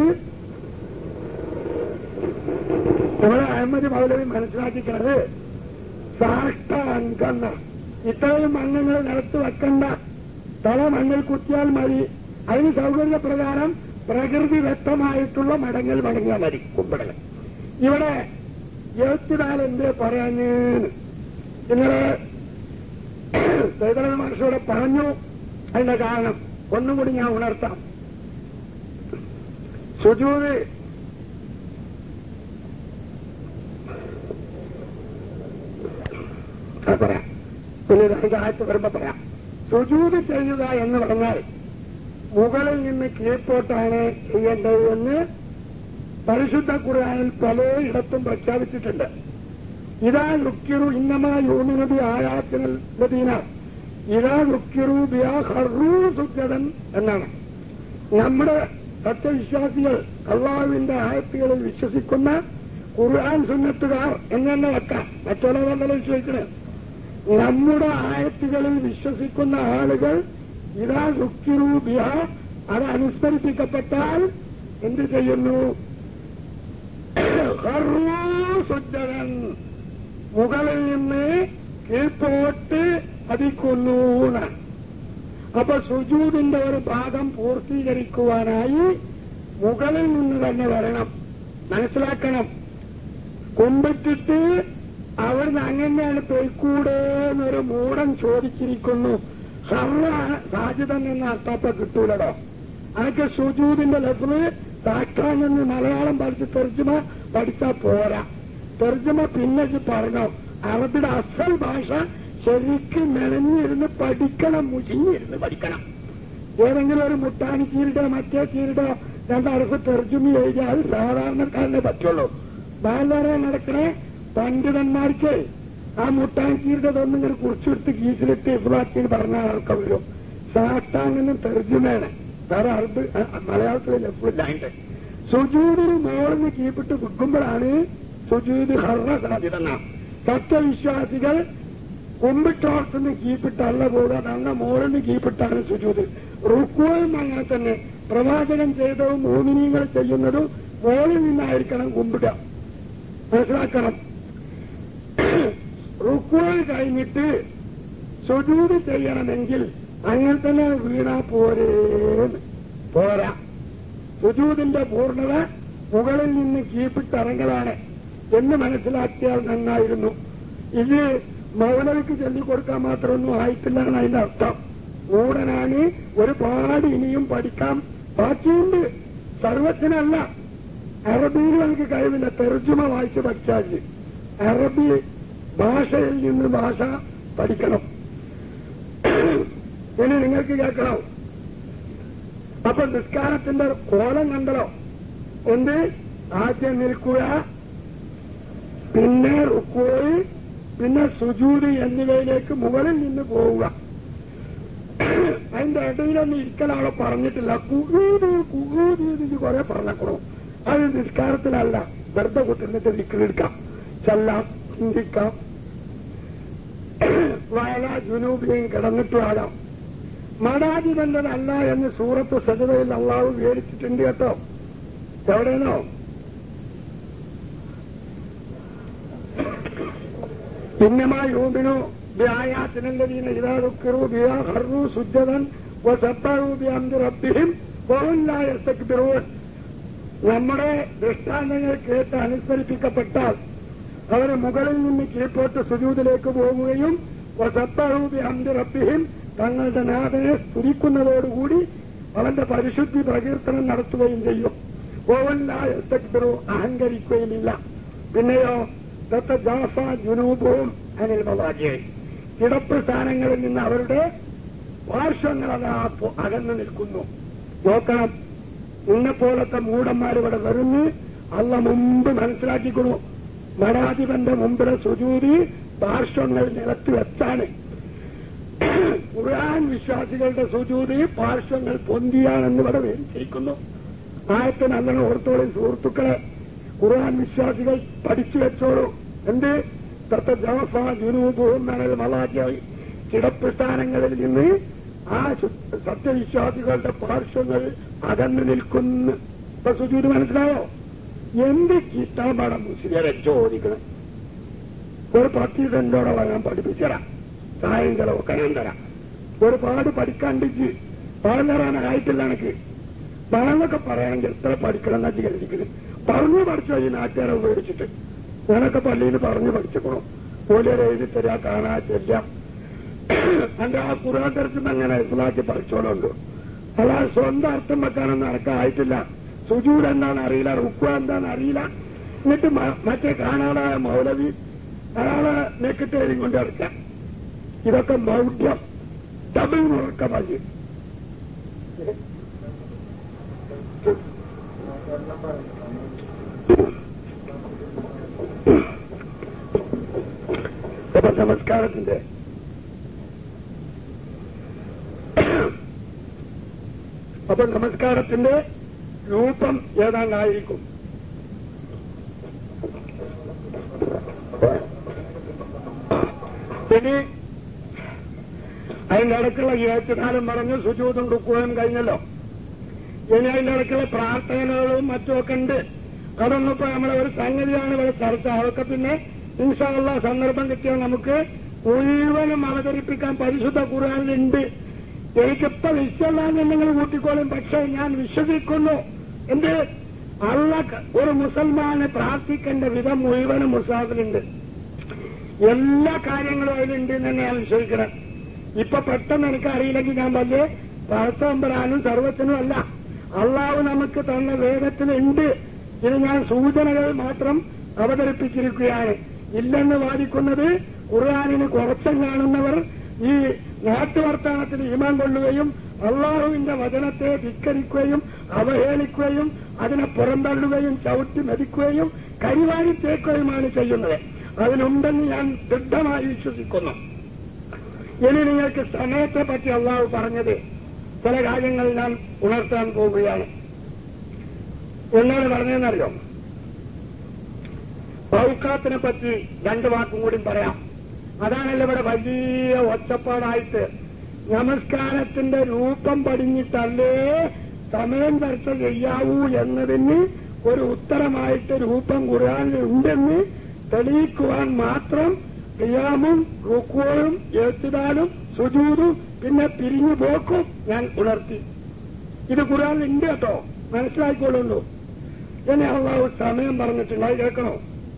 നമ്മളെ അഹമ്മദ് മൗലവി മനസ്സിലാക്കിക്കുന്നത് സാഷ്ടാംഗം ഇത്രയും അംഗങ്ങൾ നിലത്ത് വെക്കണ്ട തല മണ്ണിൽ കുത്തിയാൽ മതി അതിന് സൗകര്യപ്രകാരം പ്രകൃതിദത്തമായിട്ടുള്ള മടങ്ങൽ മടങ്ങിയാൽ മതി കുമ്പിടൽ ഇവിടെ എഴുത്തുകാൽ എന്തേ പറയാന് ഇന്നലെ സൈതല മഹർഷിയോടെ പറഞ്ഞു അതിന്റെ കാരണം ഒന്നും കൂടി ഞാൻ ഉണർത്താം സുജൂത് ആ, പറയാം പിന്നെ രണ്ട് ആഴ്ച വരുമ്പോ പറയാം സുജൂത് ചെയ്യുക എന്ന് പറഞ്ഞാൽ മുകളിൽ നിന്ന് കീഴ്പോട്ടാണ് ചെയ്യേണ്ടത് എന്ന് പരിശുദ്ധ ഖുർആനിൽ പലയിടത്തും പ്രഖ്യാപിച്ചിട്ടുണ്ട് ഇതാ ലുക്കിറു ഇന്നമാ യൂമിനബി ആയാത്തിനീന ഇതാ ലുക്കിറു ബിയാ ഹറൂ സുജതൻ എന്നാണ് നമ്മുടെ സത്യവിശ്വാസികൾ അള്ളാഹുവിന്റെ ആയത്തുകളിൽ വിശ്വസിക്കുന്ന ഖുർആൻ സുന്നത്തുകാർ എന്ന് തന്നെ വെക്കാം മറ്റുള്ളവരല്ല വിശ്വസിക്കണേ നമ്മുടെ ആയത്തുകളിൽ വിശ്വസിക്കുന്ന ആളുകൾ ഇതാ ലുക്കിറു ബിഹ അത് അനുസ്മരിപ്പിക്കപ്പെട്ടാൽ എന്ത് ചെയ്യുന്നു ഹർവൂ സുജ്ജതൻ മുകളിൽ നിന്ന് കീഴ്പോട്ട് അതിക്കുന്നൂന്ന് അപ്പൊ സുജൂദിന്റെ ഒരു ഭാഗം പൂർത്തീകരിക്കുവാനായി മുകളിൽ നിന്ന് തന്നെ വരണം മനസ്സിലാക്കണം കുമ്പിട്ടിട്ട് അവിടുന്ന് അങ്ങനെയാണ് പോയിക്കൂടെ എന്നൊരു മൂടൻ ചോദിച്ചിരിക്കുന്നു ഹർറ സാജിതൻ എന്ന അർത്ഥപ്പ കിട്ടൂലടോ അതൊക്കെ സുജൂദിന്റെ ലഫ്ല് സാക്ഷാൻ നിന്ന് മലയാളം പഠിച്ച് തെർജുമ പഠിച്ചാ പോരാ തെർജുമ പിന്നെ ഇത് പറഞ്ഞോ അറബിയുടെ അസൽ ഭാഷ ശരിക്കും മെനഞ്ഞിരുന്ന് പഠിക്കണം മുഷിഞ്ഞിരുന്ന് പഠിക്കണം ഏതെങ്കിലും ഒരു മുട്ടാണി ചീരിടോ മറ്റേ ചീരിടോ രണ്ടറഫ് തെർജുമി എഴുതിയാൽ അത് സാധാരണക്കാരനെ പറ്റുള്ളൂ ബാലരെ നടക്കണേ പണ്ഡിതന്മാർക്ക് ആ മുട്ടാണി ചീരിയുടെ ഒന്നും ഇങ്ങനെ കുറിച്ചെടുത്ത് കീസിലിട്ട് ഇഫ്ലാക്കിന് പറഞ്ഞ ആൾക്ക് വരും സാഷ്ടാങ്ങനും തെർജുമയാണ് വേറെ അറബ് മലയാളത്തിലെ ലഫില്ലാണ്ട് സുജൂദിന് മോളിന് കീപ്പിട്ട് വിൽക്കുമ്പോഴാണ് സുജൂദ് ഹർണ സാധ്യത സത്യവിശ്വാസികൾ കുമ്പിട്ടോർത്തുനിന്ന് കീപ്പിട്ടല്ല പോകുക തന്ന മോളിന് കീപ്പിട്ടാണ് സുജൂത് റുക്കുവും അങ്ങനെ തന്നെ പ്രവാചകൻ ചെയ്തതും മോമിനികൾ ചെയ്യുന്നതും മോളിൽ നിന്നായിരിക്കണം കുമ്പിടുക മനസ്സിലാക്കണം റുക്കുകൾ കഴിഞ്ഞിട്ട് സുജൂത് ചെയ്യണമെങ്കിൽ അങ്ങനെ തന്നെ വീണാ പോരേന്ന് പോരാ സുജൂതിന്റെ പൂർണ്ണത മുകളിൽ നിന്ന് കീപ്പിട്ടിറങ്ങലാണ് എന്ന് മനസ്സിലാക്കിയാൽ നന്നായിരുന്നു ഇത് മൗലവിക്ക് ചൊല്ലിക്കൊടുക്കാൻ മാത്രമൊന്നും ആയിട്ടില്ല എന്ന് അതിന്റെ അർത്ഥം മൂടനാണ് ഒരുപാട് ഇനിയും പഠിക്കാം ബാക്കിയുണ്ട് സർവത്തിനല്ല അറബിയിൽ നമുക്ക് കഴിവില്ല തെർജുമ വായിച്ച് പഠിച്ചാൽ അറബി ഭാഷയിൽ നിന്ന് ഭാഷ പഠിക്കണം ഇനി നിങ്ങൾക്ക് കേൾക്കണം അപ്പൊ നിസ്കാരത്തിന്റെ കോലം കണ്ടല്ലോ എന്ത് ആദ്യം നിൽക്കുക പിന്നെ റുക്കോയി പിന്നെ സുജൂര് എന്നിവയിലേക്ക് മുകളിൽ നിന്ന് പോവുക അതിന്റെ ഇടയിലൊന്നും ഇരിക്കലാളെ പറഞ്ഞിട്ടില്ല കുകൂത് കുകൂത് എന്ന് കുറെ പറഞ്ഞേക്കണു അത് നിസ്കാരത്തിലല്ല വെറുതെ കുത്തിരുന്നിട്ട് വിക്കിലെടുക്കാം ചെല്ലാം ചിന്തിക്കാം വയല ജുനൂബിയും കിടന്നിട്ടുമാകാം മടാധിപന്റതല്ല എന്ന് സൂറത്ത് സജതയിൽ അള്ളാഹു വിവരിച്ചിട്ടുണ്ട് കേട്ടോ എവിടെയാണോ إنما يؤمنوا بآياتنا الذين إذا ذكروا بها خروا سجدا وسبحوا بحمد ربهم وهم لا يستكبرون നമ്മുടെ ദൃഷ്ടാന്തങ്ങൾ കേട്ട് അനുസ്മരിപ്പിക്കപ്പെട്ടാൽ അവർ മുകളിൽ നിന്ന് കീഴ്പോട്ട് സുജൂതിലേക്ക് പോകുകയും വസബ്ബഹൂബി അന്തി റബ്ബിഹിം തങ്ങളുടെ നാഥനെ സ്തുതിക്കുന്നതോടുകൂടി അവന്റെ പരിശുദ്ധി പ്രകീർത്തനം നടത്തുകയും ചെയ്യും ഓവല്ലായു അഹങ്കരിക്കുകയുമില്ല പിന്നെയോ ദത്ത ജാഫ ജുനൂബവും അനിൽ മവാജി കിടപ്പ് സ്ഥാനങ്ങളിൽ നിന്ന് അവരുടെ പാർശ്വങ്ങൾ അതാ അകന്നു നിൽക്കുന്നു നോക്കണം നിന്നെ പോലത്തെ മൂടന്മാർ ഇവിടെ വരുന്നു അല്ല മുമ്പ് മനസ്സിലാക്കിക്കൊള്ളു മഠാധിപന്റെ മുമ്പിലെ സുജൂതി പാർശ്വങ്ങൾ നിലത്ത് വെച്ചാണ് ഖുർആൻ വിശ്വാസികളുടെ സുജൂതി പാർശ്വങ്ങൾ പൊന്തിയാണെന്ന് ഇവിടെ വിവരിച്ചിരിക്കുന്നു ആയത്തിന് അങ്ങനെ ഓർത്തോളം സുഹൃത്തുക്കളെ ഖുർആൻ വിശ്വാസികൾ പഠിച്ചു വെച്ചോളൂ എന്ത് തത്ത ജോഫ ജുനൂബും നനൽ മലാജായി കിടപ്പ് സ്ഥാനങ്ങളിൽ നിന്ന് ആ സത്യവിശ്വാസികളുടെ പാർശ്വങ്ങൾ അകന്നു നിൽക്കുന്നു ഇപ്പൊ സുജൂത് മനസ്സിലായോ എന്ത് കിട്ടാപാടം മുസ്ലിയരെ ചോദിക്കണം ഒരു പത്ത് സെന്റോടെ വാങ്ങാൻ പഠിപ്പിച്ചരാം സായങ്കളമൊക്കെ ഞാൻ തരാം ഒരുപാട് പഠിക്കാണ്ടിച്ച് പാഠം തരാനായിട്ടില്ല എനിക്ക് പാഠങ്ങളൊക്കെ പറയണമെങ്കിൽ എത്ര പഠിക്കണം എന്നാ കരുതിക്കുന്നത് പറഞ്ഞു പഠിച്ചോ ഈ നാട്ടുകാരെ ഉപയോഗിച്ചിട്ട് ഞാനൊക്കെ പള്ളിയിൽ പറഞ്ഞു പഠിച്ചേക്കണോ പോലെയൊരു എഴുതി തരാ കാണാ ചെല്ലാം എന്റെ ആ ഖുറാൻ തരത്തിൽ അങ്ങനെ ഇസ്ലാക്കി പഠിച്ചോളുണ്ട് അല്ലാതെ സ്വന്തം അർത്ഥം വെക്കാനൊന്നും നടക്കായിട്ടില്ല സുജൂട് എന്താണ് അറിയില്ല റുക്വ എന്താണെന്ന് അറിയില്ല എന്നിട്ട് മറ്റേ കാണാടായ മൗലവി അയാളെ നെക്കിട്ടേരും കൊണ്ട് ഇറക്കാം ഇതൊക്കെ മൗഢ്യം ഡബിൾ മുറക്ക മതി അപ്പൊ നമസ്കാരത്തിന്റെ അപ്പൊ നമസ്കാരത്തിന്റെ രൂപം ഏതാണ്ടായിരിക്കും ഇനി അതിന്റെ ഇടയ്ക്കുള്ള ഏറ്റുകാലം പറഞ്ഞ് സുജൂതും ടുക്കുകയും കഴിഞ്ഞല്ലോ ഇനി അതിന്റെ ഇടയ്ക്കുള്ള പ്രാർത്ഥനകളും മറ്റുമൊക്കെ ഉണ്ട് അതൊന്നിപ്പോ നമ്മളെ ഒരു സംഗതിയാണ് ഇവിടെ ചർച്ച അതൊക്കെ പിന്നെ ഇൻഷാള്ള സന്ദർഭം കിട്ടിയാൽ നമുക്ക് മുഴുവനും അവതരിപ്പിക്കാൻ പരിശുദ്ധ ഖുർആാനിലുണ്ട് എനിക്കിപ്പോ വിശ്വല്ലാന്ന് നിങ്ങൾ കൂട്ടിക്കോളും പക്ഷെ ഞാൻ വിശ്വസിക്കുന്നു എന്ത് അള്ള ഒരു മുസൽമാനെ പ്രാർത്ഥിക്കേണ്ട വിധം മുഴുവനും മുസാഫിലുണ്ട് എല്ലാ കാര്യങ്ങളും അതിലുണ്ട് എന്ന് തന്നെ ഞാൻ വിശ്വസിക്കണം ഇപ്പൊ പെട്ടെന്ന് എനിക്ക് അറിയില്ലെങ്കിൽ ഞാൻ വലിയ പഴത്തമ്പരാനും സർവത്തിനും അല്ല അള്ളാഹു നമുക്ക് തന്ന വേദത്തിലുണ്ട് ഇത് ഞാൻ സൂചനകൾ മാത്രം അവതരിപ്പിച്ചിരിക്കുകയാണ് ഇല്ലെന്ന് വാദിക്കുന്നത് ഖുർആാനിന് കുറച്ചം കാണുന്നവർ ഈ നാട്ടുവർത്തമാനത്തിന് ഈമാൻ കൊള്ളുകയും അള്ളാഹുവിന്റെ വചനത്തെ ധിക്കരിക്കുകയും അവഹേളിക്കുകയും അതിനെ പുറന്തള്ളുകയും ചവിട്ടി മെതിക്കുകയും കരിവാരി തേക്കുകയുമാണ് ചെയ്യുന്നത് അതിനുണ്ടെന്ന് ഞാൻ ദൃഢമായി വിശ്വസിക്കുന്നു ഇനി നിങ്ങൾക്ക് സമയത്തെ പറ്റി അള്ളാഹു പറഞ്ഞത് ചില കാര്യങ്ങൾ ഞാൻ ഉണർത്താൻ പോവുകയാണ് എന്നോട് പറഞ്ഞതെന്നറിയോ ഔക്കാത്തിനെ പറ്റി രണ്ടു വാക്കും കൂടി പറയാം അതാണല്ലോ ഇവിടെ വലിയ ഒച്ചപ്പാടായിട്ട് നമസ്കാരത്തിന്റെ രൂപം പടിഞ്ഞിട്ടല്ലേ സമയം ചർച്ച ചെയ്യാവൂ എന്നതിന് ഒരു ഉത്തരമായിട്ട് രൂപം ഖുർആാനിൽ ഉണ്ടെന്ന് തെളിയിക്കുവാൻ മാത്രം ക്രിയാമും റുക്കുവും എഴുത്തിടാനും സുജൂതും പിന്നെ പിരിഞ്ഞു പോക്കും ഞാൻ ഉണർത്തി ഇത് ഖുർആാനിൽ ഉണ്ട് കേട്ടോ മനസ്സിലാക്കിക്കൊള്ളുള്ളൂ എന്നെ അള്ളാഹു സമയം പറഞ്ഞിട്ടുണ്ടായി കേൾക്കണോ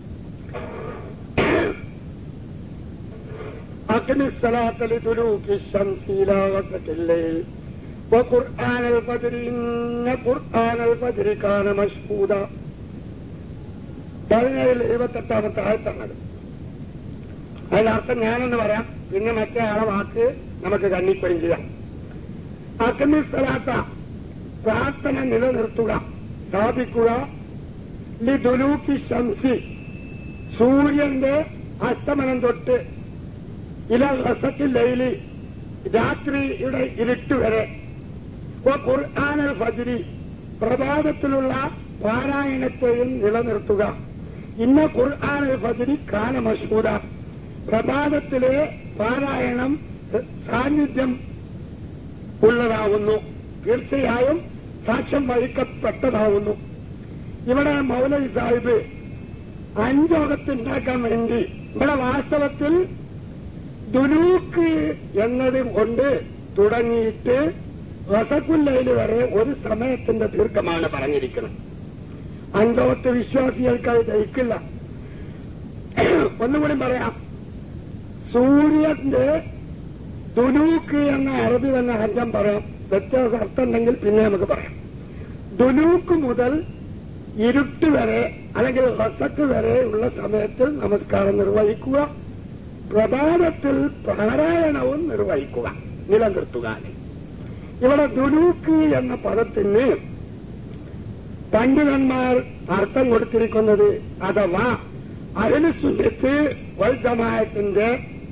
أقم الصلاة لدلوك الشمس إلى غسق الليل وقرآن الفجر إن قرآن الفجر كان مشهودا പതിനേഴിൽ എഴുപത്തെട്ടാമത്തെ ആയത്താണത് അതിനർത്ഥം ഞാനെന്ന് പറയാം പിന്നെ മറ്റേ ആളെ വാക്ക് നമുക്ക് കണ്ണിക്കുകയും ചെയ്യാം അഗ്നി സ്ഥലാത്ത പ്രാർത്ഥന നിലനിർത്തുക സ്ഥാപിക്കുക ലിദുലൂക്കി ശംസി സൂര്യന്റെ അസ്തമനം തൊട്ട് ഇല റസത്തിൽ ലൈലി രാത്രിയുടെ ഇരുട്ട് വരെ ഓ ഖുർആാനൽ ഫജിരി പ്രഭാതത്തിലുള്ള പാരായണത്തെയും നിലനിർത്തുക ഇന്ന ഖുർആാനൽ ഫജിരി കാന മഷൂദ പ്രഭാതത്തിലെ പാരായണം സാന്നിധ്യം ഉള്ളതാവുന്നു തീർച്ചയായും സാക്ഷ്യം വഹിക്കപ്പെട്ടതാവുന്നു ഇവിടെ മൗലവി സാഹിബ് അഞ്ചോകത്തുണ്ടാക്കാൻ വേണ്ടി ഇവിടെ വാസ്തവത്തിൽ ദുലൂക്ക് എന്നത് കൊണ്ട് തുടങ്ങിയിട്ട് റസക്കുല്ലയിൽ വരെ ഒരു സമയത്തിന്റെ ദീർഘമാണ് പറഞ്ഞിരിക്കുന്നത് അഞ്ചോത്ത് വിശ്വാസികൾക്ക് അത് ദഹിക്കില്ല ഒന്നുകൂടി പറയാം സൂര്യന്റെ ദുലൂക്ക് എന്ന അറബി തന്നെ അർത്ഥം പറയാം വ്യത്യാസ അർത്ഥം ഉണ്ടെങ്കിൽ പിന്നെ നമുക്ക് പറയാം ദുലൂക്ക് മുതൽ ഇരുട്ട് വരെ അല്ലെങ്കിൽ റസക്ക് വരെ ഉള്ള സമയത്തിൽ നമസ്കാരം നിർവഹിക്കുക പ്രഭാതത്തിൽ പാരായണവും നിർവഹിക്കുക നിലനിർത്തുക ഇവിടെ ദുലൂക്ക് എന്ന പദത്തിന് പണ്ഡിതന്മാർ അർത്ഥം കൊടുത്തിരിക്കുന്നത് അഥവാ അരനുസുന്നത്ത് വൽ ജമായത്തിന്റെ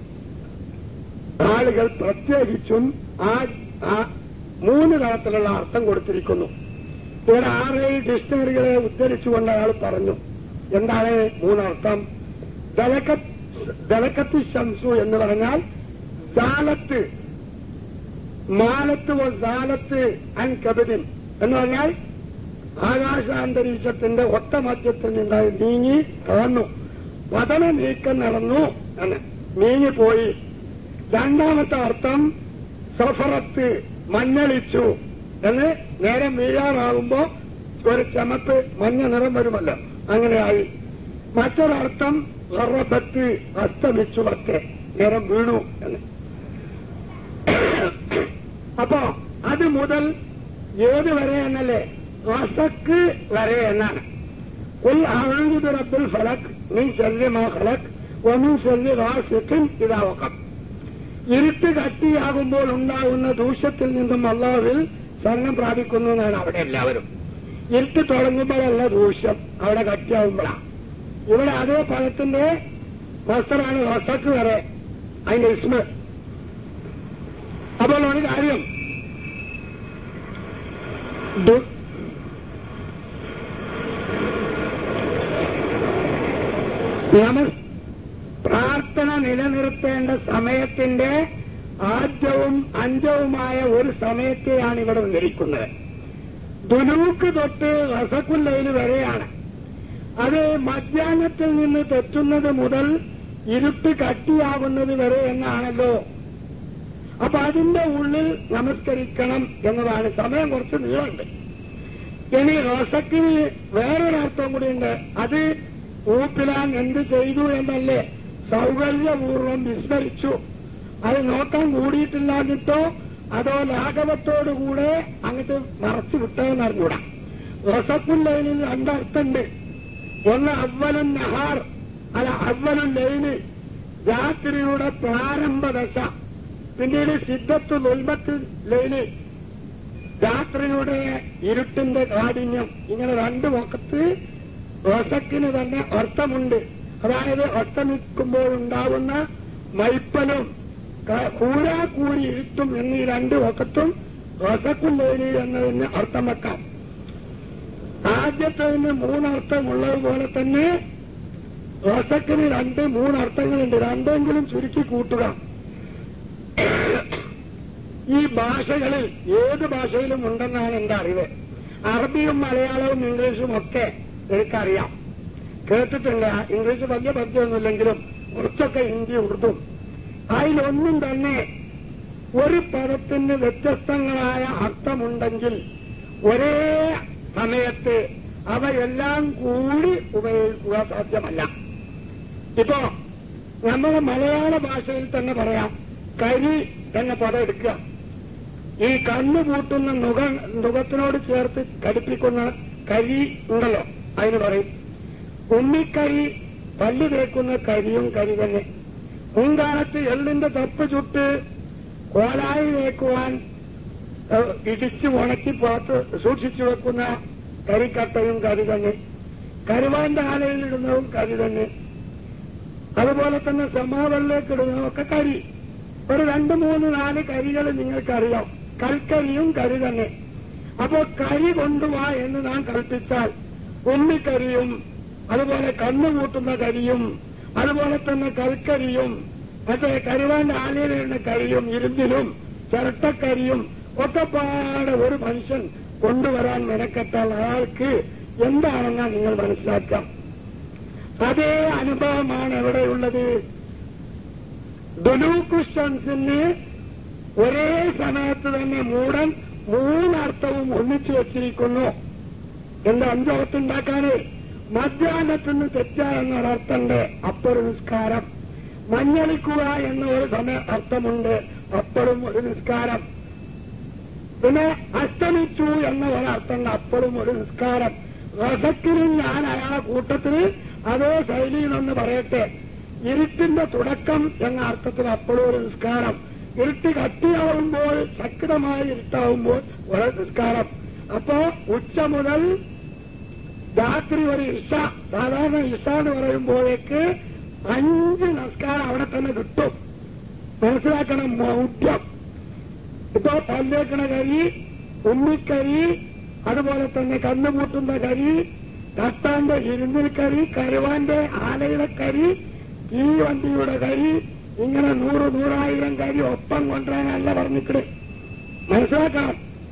ആളുകൾ പ്രത്യേകിച്ചും ആ ആ മൂന്ന് തരത്തിലുള്ള അർത്ഥം കൊടുത്തിരിക്കുന്നു ഇവിടെ ആറേഴ് ഡിക്ഷണറികളെ ഉദ്ധരിച്ചുകൊണ്ട് അയാൾ പറഞ്ഞു എന്താണ് മൂന്നർത്ഥം ദലക്കത്ത് ശംസു എന്ന് പറഞ്ഞാൽ ജാലത്ത് മാലത്ത് ജാലത്ത് അൻ കബിദിൻ എന്ന് പറഞ്ഞാൽ ആകാശാന്തരീക്ഷത്തിന്റെ ഒറ്റ മധ്യത്തിൽ നിന്നായി നീങ്ങി തകർന്നു പതന നീക്കം നടന്നു എന്ന് നീങ്ങിപ്പോയി രണ്ടാമത്തെ അർത്ഥം സഫറത്ത് മഞ്ഞളിച്ചു എന്ന് നേരം വീഴാറാകുമ്പോ ഒരു ചമപ്പ് മഞ്ഞ നിറം വരുമല്ലോ അങ്ങനെയായി മറ്റൊരർത്ഥം ററബത്ത് അസ്തമിച്ചു വക്കെ നിറം വീണു എന്ന് അപ്പോ അത് മുതൽ ഏത് വരെ എന്നല്ലേ റസക്ക് വരെ എന്നാണ് قل أعوذ برب الفلك من شر ما خلق ومن شر غاسق إذا وقب ഇരുട്ട് കട്ടിയാകുമ്പോൾ ഉണ്ടാകുന്ന ദൂഷ്യത്തിൽ നിന്നും അള്ളാഹുവിൽ ശരണം പ്രാപിക്കുന്നു എന്നാണ് അവിടെ എല്ലാവരും ഇരുട്ട് തുടങ്ങുമ്പോഴല്ല ദൂഷ്യം അവിടെ കട്ടിയാകുമ്പോഴാണ് ഇവിടെ അതേ പദത്തിന്റെ വസ്ത്രാണ് വസ്ത്രക്ക് വരെ അതിന്റെ ഇസ്മ അപ്പോൾ ഒരു കാര്യം ദു- നമസ് പ്രാർത്ഥന നിലനിർത്തേണ്ട സമയത്തിന്റെ ആദ്യവും അന്ത്യവുമായ ഒരു സമയത്തെയാണ് ഇവിടെ നിരിക്കുന്നത് ദുലൂക്ക് തൊട്ട് റസക്കുല്ലയിൽ വരെയാണ് അത് മധ്യാഹ്നത്തിൽ നിന്ന് തെറ്റുന്നത് മുതൽ ഇരുട്ട് കട്ടിയാകുന്നത് വരെ എന്നാണല്ലോ അപ്പൊ അതിന്റെ ഉള്ളിൽ നമസ്കരിക്കണം എന്നതാണ് സമയം കുറച്ച് നീളുണ്ട് ഇനി റോസക്കിന് വേറൊരർത്ഥം കൂടിയുണ്ട് അത് ഊപ്പിലാൻ എന്ത് ചെയ്തു എന്നല്ലേ സൗകര്യപൂർവ്വം വിസ്മരിച്ചു അത് നോക്കാൻ കൂടിയിട്ടില്ലാഞ്ഞിട്ടോ അതോ ലാഘവത്തോടുകൂടെ അങ്ങോട്ട് മറച്ചു വിട്ടതെന്ന് അറിഞ്ഞൂടാ റസക്കുല്ലയിൽ രണ്ടർത്ഥമുണ്ട് ഒന്ന് അവലുൻ നഹാർ അല്ല അവലുൻ ലൈന് രാത്രിയുടെ പ്രാരംഭ ദശ പിന്നീട് സിദ്ധത്ത് നുൽമത്ത് ലൈന് രാത്രിയുടെ ഇരുട്ടിന്റെ കാഠിന്യം ഇങ്ങനെ രണ്ട് മുഖത്ത് റസക്കിന് തന്നെ അർത്ഥമുണ്ട് അതായത് അസ്തമിക്കുമ്പോഴുണ്ടാവുന്ന മൈപ്പലും കൂരാക്കൂരി ഇരുട്ടും എന്നീ രണ്ട് വക്കത്തും റസക്കുല്ലേലി എന്നതിന് അർത്ഥം വെക്കാം ആദ്യത്തതിന് മൂന്നർത്ഥമുള്ളതുപോലെ തന്നെ റസക്കിന് രണ്ട് മൂന്നർത്ഥങ്ങളുണ്ട് രണ്ടെങ്കിലും ചുരുക്കി കൂട്ടുക ഈ ഭാഷകളിൽ ഏത് ഭാഷയിലും ഉണ്ടെന്നാണ് എന്റെ അറിവ് അറബിയും മലയാളവും ഇംഗ്ലീഷും ഒക്കെ എനിക്കറിയാം കേട്ടിട്ടുണ്ട് ഇംഗ്ലീഷ് വലിയ പരിചയമൊന്നുമില്ലെങ്കിലും കുറച്ചൊക്കെ ഹിന്ദി ഉറുദു അതിലൊന്നും തന്നെ ഒരു പദത്തിന് വ്യത്യസ്തങ്ങളായ അർത്ഥമുണ്ടെങ്കിൽ ഒരേ സമയത്ത് അവയെല്ലാം കൂടി ഉപയോഗിക്കുക സാധ്യമല്ല ഇപ്പോ നമ്മുടെ മലയാള ഭാഷയിൽ തന്നെ പറയാം കരി എന്ന പദം എടുക്കുക ഈ കണ്ണു പൂട്ടുന്ന നുക നുഖത്തിനോട് ചേർത്ത് കടിപ്പിക്കുന്ന കരി ഉണ്ടല്ലോ അതിന് പറയും ഉണ്ണിക്കരി പല്ല് തേക്കുന്ന കരിയും കരി തന്നെ മുൻകാലത്ത് എള്ളിന്റെ തപ്പ് ചുട്ട് കോലായി തേക്കുവാൻ ഇടിച്ചു ഉണക്കി പുറത്ത് സൂക്ഷിച്ചു വെക്കുന്ന കരിക്കട്ടയും കരി തന്നെ കരുവാന്റെ ആലയിൽ ഇടുന്നതും കരി തന്നെ അതുപോലെ തന്നെ സമാവലിലേക്ക് ഇടുന്നതൊക്കെ കരി ഒരു രണ്ട് മൂന്ന് നാല് കരികൾ നിങ്ങൾക്കറിയാം കൽക്കരിയും കരി തന്നെ അപ്പോ കരി കൊണ്ടുവാ എന്ന് നാം കൽപ്പിച്ചാൽ ഉണ്ണിക്കരിയും അതുപോലെ കണ്ണുകൂട്ടുന്ന കരിയും അതുപോലെ തന്നെ കൽക്കരിയും മറ്റേ കരുവാന്റെ ആലയിലുള്ള കരിയും ഇരുമ്പിലും ചിരട്ടക്കരിയും ഒക്കെ പാടെ ഒരു മനുഷ്യൻ കൊണ്ടുവരാൻ മെനക്കെട്ടാൽ അയാൾക്ക് എന്താണെന്നാ നിങ്ങൾ മനസ്സിലാക്കാം അതേ അനുഭവമാണ് എവിടെയുള്ളത് ദുലൂക്കുഷൻസിന് ഒരേ സമയത്ത് തന്നെ മൂടൻ മൂന്നർത്ഥവും ഒന്നിച്ചു വച്ചിരിക്കുന്നു എന്താ അഞ്ചർത്ഥമുണ്ടാക്കാന് മധ്യാഹ്നത്തിന് തെറ്റ എന്നൊരർത്ഥമുണ്ട് അപ്പൊരു നിസ്കാരം മഞ്ഞളിക്കുക എന്ന ഒരു സമയ അർത്ഥമുണ്ട് അപ്പോഴും ഒരു നിസ്കാരം പിന്നെ അസ്തമിച്ചു എന്ന ഒരർത്ഥമുണ്ട് അപ്പോഴും ഒരു നിസ്കാരം റസക്കിനും ഞാൻ അയാളെ കൂട്ടത്തിൽ അതേ ശൈലിയിലൊന്ന് പറയട്ടെ ഇരുട്ടിന്റെ തുടക്കം എന്ന അർത്ഥത്തിൽ അപ്പോഴും ഒരു നിസ്കാരം ഇരുട്ട് കട്ടിയാവുമ്പോൾ ശക്തമായ ഇരുട്ടാവുമ്പോൾ ഒരു നിസ്കാരം അപ്പോ ഉച്ച മുതൽ രാത്രി ഒരു ഇഷ സാധാരണ ഇഷ എന്ന് പറയുമ്പോഴേക്ക് അഞ്ച് നമസ്കാരം അവിടെ തന്നെ കിട്ടും മനസ്സിലാക്കണം മൗഢ്യം ഇപ്പൊ പല്ലേക്കണ കരി ഉമ്മിക്കരി അതുപോലെ തന്നെ കണ്ണുപൂട്ടുന്ന കരി തട്ടാന്റെ ഇരുന്നിൽ കരി കരുവാന്റെ ആലയുടെ കരി ഈ വണ്ടിയുടെ കരി ഇങ്ങനെ നൂറ് നൂറായിരം കരി ഒപ്പം കൊണ്ടുവരാനല്ല പറഞ്ഞിട്ട് മനസ്സിലാക്കണം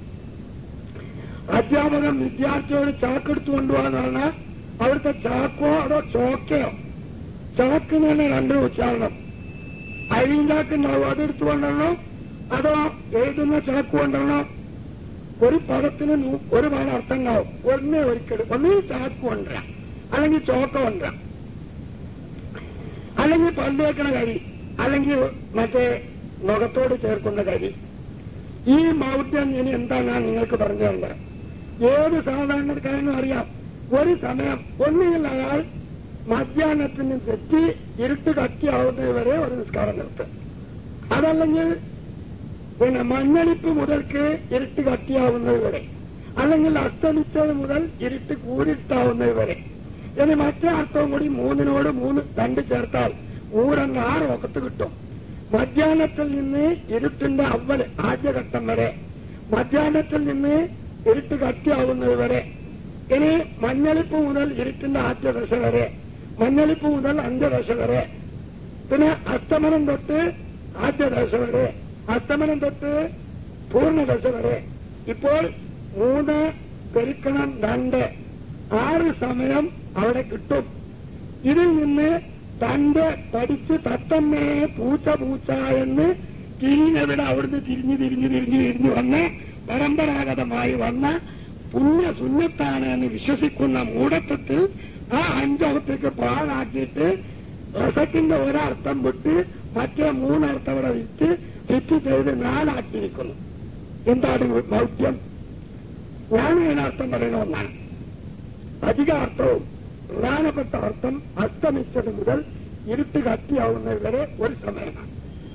അധ്യാപകൻ വിദ്യാർത്ഥിയോട് ചാക്കെടുത്തു കൊണ്ടുപോകാന്ന് പറഞ്ഞാൽ അവിടുത്തെ ചാക്കോ അതോ ചോക്കയോ ചാക്കിന് തന്നെ രണ്ടു ഉച്ചാരണം അരിയും ചാക്കുണ്ടാവും അതെടുത്തു കൊണ്ടുവരണോ അതോ എഴുതുന്ന ചാക്ക് കൊണ്ടുവരണോ ഒരു പദത്തിന് നൂ- ഒരു പദം അർത്ഥം ഉണ്ടാവും ഒന്നേ ഒരിക്കലും ഒന്നീ ചാക്ക് കൊണ്ടുവരാം അല്ലെങ്കിൽ ചോക്ക കൊണ്ടുവരാം അല്ലെങ്കിൽ പല്ലേക്കണ കരി അല്ലെങ്കിൽ മറ്റേ മുഖത്തോട് ചേർക്കുന്ന കരി ഈ മൗഢ്യം ഇനി എന്താ ഞാൻ നിങ്ങൾക്ക് പറഞ്ഞു തരേണ്ടത് ഏത് സാധാരണക്കാരനും അറിയാം ഒരു സമയം ഒന്നുകിൽ അയാൾ മധ്യാഹ്നത്തിന് തെറ്റി ഇരുട്ട് കത്തിയാവുന്നത് വരെ ഒരു നിസ്കാരം നിർത്തും അതല്ലെങ്കിൽ പിന്നെ മഞ്ഞളിപ്പ് മുതൽക്ക് ഇരുട്ട് കത്തിയാവുന്നത് വരെ അല്ലെങ്കിൽ അസ്തമിച്ചത് മുതൽ ഇരുട്ട് കൂരിട്ടാവുന്നത് വരെ ഇനി മറ്റേ അർത്ഥവും കൂടി മൂന്നിനോട് മൂന്ന് രണ്ട് ചേർത്താൽ ഊരെന്ന ആറ് ഒക്കത്ത് കിട്ടും മധ്യാഹ്നത്തിൽ നിന്ന് ഇരുട്ടിന്റെ അവല് ആദ്യഘട്ടം വരെ മധ്യാഹ്നത്തിൽ നിന്ന് ഇരുട്ട് കട്ടിയാവുന്നത് വരെ ഇനി മഞ്ഞളിപ്പ് മുതൽ ഇരുട്ടിന്റെ ആദ്യ ദശ വരെ മഞ്ഞളിപ്പ് മുതൽ അന്ത്യദശ വരെ പിന്നെ അസ്തമനം തൊട്ട് ആദ്യ ദശ വരെ അസ്തമനം തൊട്ട് പൂർണ്ണദശ വരെ ഇപ്പോൾ മൂന്ന് പെരുക്കണം രണ്ട് ആറ് സമയം അവിടെ കിട്ടും ഇതിൽ നിന്ന് തന്റെ പഠിച്ച് തത്തമ്മേ പൂച്ച പൂച്ച എന്ന് തിരിഞ്ഞവിടെ അവിടുന്ന് തിരിഞ്ഞ് തിരിഞ്ഞ് തിരിഞ്ഞ് തിരിഞ്ഞ് വന്ന് പരമ്പരാഗതമായി വന്ന പുണ്യ സുന്നത്താണ് എന്ന് വിശ്വസിക്കുന്ന മൂടത്വത്തിൽ ആ അഞ്ചകത്തേക്ക് പാഴാക്കിയിട്ട് രസത്തിന്റെ ഒരർത്ഥം വിട്ട് മറ്റേ മൂന്നർത്ഥം അവിടെ വിറ്റ് ഫിറ്റ് ചെയ്ത് നാലാക്കിയിരിക്കുന്നു എന്താണ് ദൗത്യം ഞാൻ ഇതിനർത്ഥം പറയുന്ന ഒന്നാണ് അധികാർത്ഥവും പ്രധാനപ്പെട്ട അർത്ഥം അസ്തമിച്ചത് മുതൽ ഇരുട്ട് കത്തിയാവുന്നത് വരെ ഒരു സമയമാണ്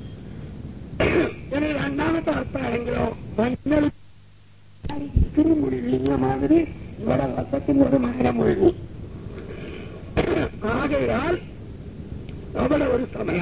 ഇനി രണ്ടാമത്തെ അർത്ഥമാണെങ്കിലോ മഞ്ഞൾ ഇത്തിരി മുഴുകിയ മാതിരി ഇവിടെ രസത്തിന്റെ ഒരു മകരം മുഴുകി ആകയാൽ അവിടെ ഒരു സമയം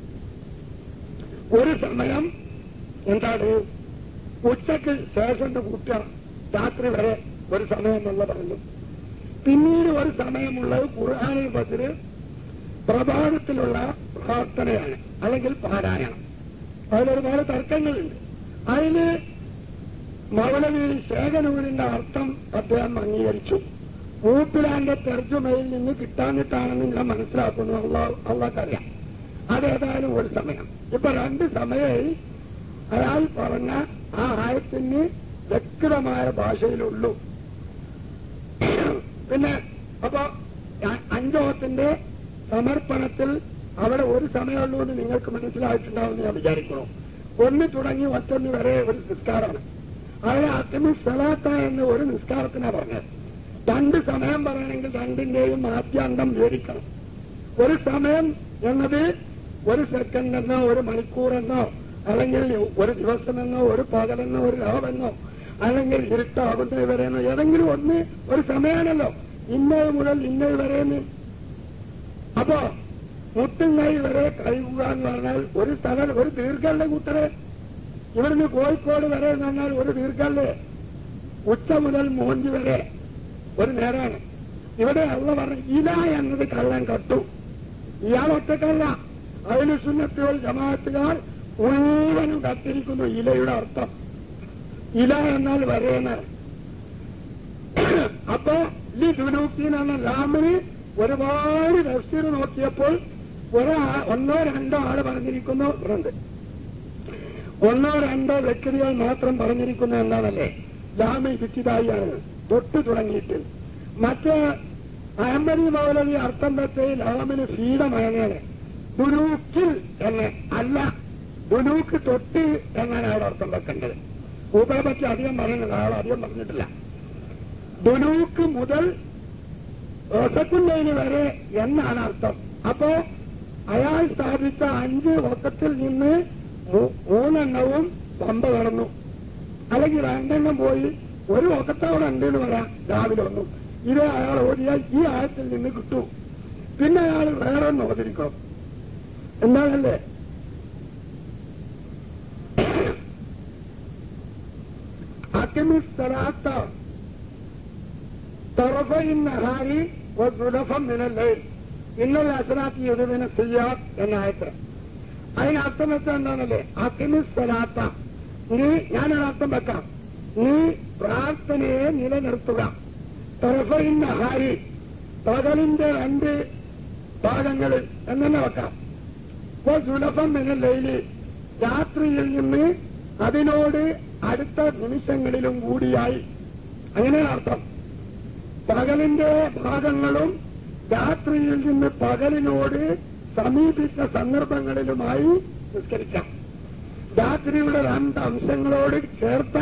ഒരു സമയം എന്താണ് ഉച്ചയ്ക്ക് ശേഷന്റെ കൂട്ട രാത്രി വരെ ഒരു സമയം എന്നുള്ള പറഞ്ഞു പിന്നീട് ഒരു സമയമുള്ളത് ഖുർആാനിൽ ബദര് പ്രഭാതത്തിലുള്ള പ്രാർത്ഥനയാണ് അല്ലെങ്കിൽ പാരായണം അതിലൊരുപാട് തർക്കങ്ങളുണ്ട് അതില് മൗലവി ശേഖനൂരിന്റെ അർത്ഥം അദ്ദേഹം അംഗീകരിച്ചു മൂപ്പിലാന്റെ തെർജുമയിൽ നിന്ന് കിട്ടാഞ്ഞിട്ടാണെന്ന് ഞാൻ മനസ്സിലാക്കുന്നു അള്ളാഹ്ക്കറിയാം അതേതായാലും ഒരു സമയം ഇപ്പൊ രണ്ട് സമയമായി അയാൾ പറഞ്ഞ ആ ആയത്തിന് വ്യക്തമായ ഭാഷയിലുള്ളൂ പിന്നെ അപ്പൊ അഞ്ചോഹത്തിന്റെ സമർപ്പണത്തിൽ അവിടെ ഒരു സമയമുള്ളൂ എന്ന് നിങ്ങൾക്ക് മനസ്സിലായിട്ടുണ്ടാവുമെന്ന് ഞാൻ വിചാരിക്കുന്നു ഒന്ന് തുടങ്ങി മറ്റൊന്ന് വരെ ഒരു നിസ്കാരമാണ് അവിടെ അത്തിമി സലാത്ത എന്ന ഒരു നിസ്കാരത്തിനാ പറഞ്ഞത് രണ്ട് സമയം പറയണമെങ്കിൽ രണ്ടിന്റെയും ആദ്യാന്തം വിവരിക്കണം ഒരു സമയം എന്നത് ഒരു സെക്കൻഡ് എന്നോ ഒരു മണിക്കൂറെന്നോ അല്ലെങ്കിൽ ഒരു ദിവസമെന്നോ ഒരു പകലെന്നോ ഒരു രാവെന്നോ അല്ലെങ്കിൽ ഇരുട്ടാകുന്നത് വരെയെന്നോ ഏതെങ്കിലും ഒന്ന് ഒരു സമയമാണല്ലോ ഇന്നത് മുതൽ ഇന്നത് വരെയെന്ന് അപ്പോ മുട്ടും കൈ വരെ കഴിയുക എന്ന് പറഞ്ഞാൽ ഒരു സ്ഥലം ഒരു ദീർഘല്ലേ കൂട്ടരെ ഇവിടുന്ന് കോഴിക്കോട് വരെ എന്ന് പറഞ്ഞാൽ ഒരു ദീർഘല്ലേ ഉച്ച മുതൽ മോഞ്ചി വരെ ഒരു നേരാണ് ഇവിടെ അള്ള പറഞ്ഞു ഇല എന്നത് കള്ളൻ കട്ടു ഇയാൾ ഒറ്റക്കല്ല അതിന് സുന്നത്തുകൾ ജമാഅത്തുകാർ മുഴുവനും കത്തിരിക്കുന്നു ഇലയുടെ അർത്ഥം ഇല എന്നാൽ വരേന്നാണ് അപ്പോ ഈ ദുലൂക്കീൻ എന്ന ലാമിന് ഒരുപാട് തഫ്സീർ നോക്കിയപ്പോൾ ഒരാ ഒന്നോ രണ്ടോ ആള് പറഞ്ഞിരിക്കുന്നു ഉണ്ട് ഒന്നോ രണ്ടോ വ്യക്തികൾ മാത്രം പറഞ്ഞിരിക്കുന്നു എന്താണല്ലേ ലാമി വിറ്റിതായിയാണ് തൊട്ട് തുടങ്ങിയിട്ട് മറ്റേ അഹമ്മദി മൗലവി അർത്ഥം വെച്ച് ലാമിന് ഫീഡമയനാണ് ദുലൂക്കിൽ എന്ന് അല്ല ദുലൂക്ക് തൊട്ട് എന്നാണ് അവിടെ അർത്ഥം വെക്കേണ്ടത് ഊപ്പയെ പറ്റി അധികം പറയുന്നില്ല ആൾ അധികം പറഞ്ഞിട്ടില്ല ദുലൂക്ക് മുതൽ റസക്കുല്ലൈന് വരെ എന്നാണ് അർത്ഥം അപ്പോ അയാൾ സ്ഥാപിച്ച അഞ്ച് വക്കത്തിൽ നിന്ന് മൂന്നെണ്ണവും പമ്പ കടന്നു അല്ലെങ്കിൽ രണ്ടെണ്ണം പോയി ഒരു വക്കത്തവിടെ ഉണ്ട് എന്ന് പറയാം രാവിലെ ഒന്നും ഇത് അയാൾ ഓടിയാൽ ഈ ആയത്തിൽ നിന്ന് കിട്ടും പിന്നെ അയാൾ വേറെ ഒന്ന് ഓതിരിക്കണം എന്താണല്ലേ അക്കിമിസ്തരാത്ത طرفي النهار وزلفا من الليل ഇന്ന അസനാത്തി യുദ്ധവിനെ ചെയ്യാം എന്ന ആയത്ത് അതിനർത്ഥം വെച്ചാൽ എന്താണല്ലേ അക്കിമിസ്വലാത്ത നീ ഞാനൊരു അർത്ഥം വെക്കാം നീ പ്രാർത്ഥനയെ നിലനിർത്തുക തറഫയിൻ നഹാരി പകലിന്റെ രണ്ട് ഭാഗങ്ങളിൽ എന്നെ വെക്കാം ഇപ്പോൾ സുലഭം എന്ന ലൈലി രാത്രിയിൽ നിന്ന് അതിനോട് അടുത്ത നിമിഷങ്ങളിലും കൂടിയായി അങ്ങനെയാണ് അർത്ഥം പകലിന്റെ ഭാഗങ്ങളും രാത്രിയിൽ നിന്ന് പകലിനോട് സമീപിച്ച സന്ദർഭങ്ങളിലുമായി നിസ്കരിക്കാം രാത്രിയുടെ രണ്ട് അംശങ്ങളോട് ചേർത്ത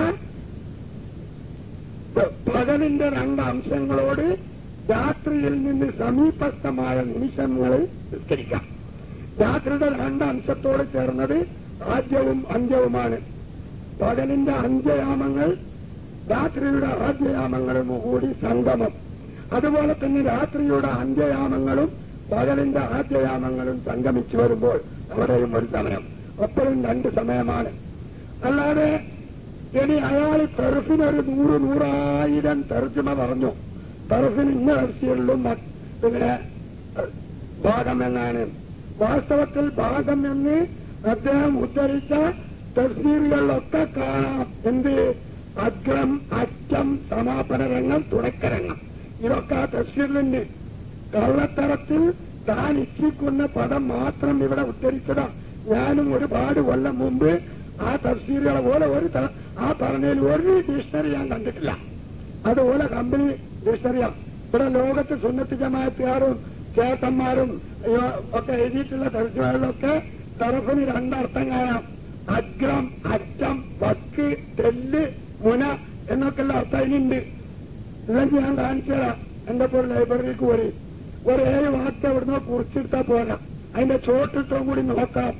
പകലിന്റെ രണ്ട് അംശങ്ങളോട് രാത്രിയിൽ നിന്ന് സമീപസ്ഥമായ നിമിഷങ്ങളിൽ നിസ്കരിക്കാം രാത്രിയുടെ രണ്ട് അംശത്തോട് ചേർന്നത് ആദ്യവും അന്ത്യവുമാണ് പകലിന്റെ അന്ത്യയാമങ്ങൾ രാത്രിയുടെ ആദ്യയാമങ്ങളും കൂടി സംഗമം അതുപോലെ തന്നെ രാത്രിയുടെ അന്ത്യയാമങ്ങളും പകലിന്റെ ആദ്യയാമങ്ങളും സംഗമിച്ചു വരുമ്പോൾ അവിടെയും ഒരു സമയം അപ്പോഴും രണ്ട് സമയമാണ് അല്ലാതെ ഇനി അയാൾ തെറുഫിനൊരു നൂറ് നൂറായിരം തർജ്ജമ പറഞ്ഞു തെറുഫിന് ഇന്ന തഫ്സീറിലും പിന്നെ ഭാഗം എന്നാണ് വാസ്തവത്തിൽ ഭാഗം എന്ന് അദ്ദേഹം ഉദ്ധരിച്ച തഫ്സീറുകളിലൊക്കെ കാണാം എന്ത് അഗ്രം അറ്റം സമാപന രംഗം തുടക്കരംഗം ഇതൊക്കെ ആ തഫ്സീറിലുണ്ട് കള്ളത്തരത്തിൽ താൻ ഇച്ഛിക്കുന്ന പദം മാത്രം ഇവിടെ ഉദ്ധരിച്ചതാ ഞാനും ഒരുപാട് കൊല്ലം മുമ്പ് ആ തഫ്സീറുകളെ പോലെ ഒരു ത- ആ പറഞ്ഞതിൽ ഒരു ഡിക്ഷണറി ഞാൻ കണ്ടിട്ടില്ല അതുപോലെ കമ്പനി ഡിക്ഷണറിയാണ് ഇവിടെ ലോകത്ത് സുന്നത്ത് ജമാഅത്തുകാരും ചേട്ടന്മാരും ഇവ ഒക്കെ എഴുതിയിട്ടുള്ള തർജ്ജമകളിലൊക്കെ തറഫിന് രണ്ടർത്ഥം കാണാം അഗ്രം അറ്റം വക്ക് തെല്ല് മുന എന്നൊക്കെയുള്ള അർത്ഥം അതിനുണ്ട് ഇല്ലെങ്കിൽ ഞാൻ കാണിച്ചു തരാം എന്റെ പോലെ ലൈബ്രറിക്ക് പോയി ഒരു ഏഴ് വാക്ക് അവിടുന്ന് കുറിച്ചെടുത്താ പോരാ അതിന്റെ ചോട്ടിട്ടും കൂടി നോക്കാം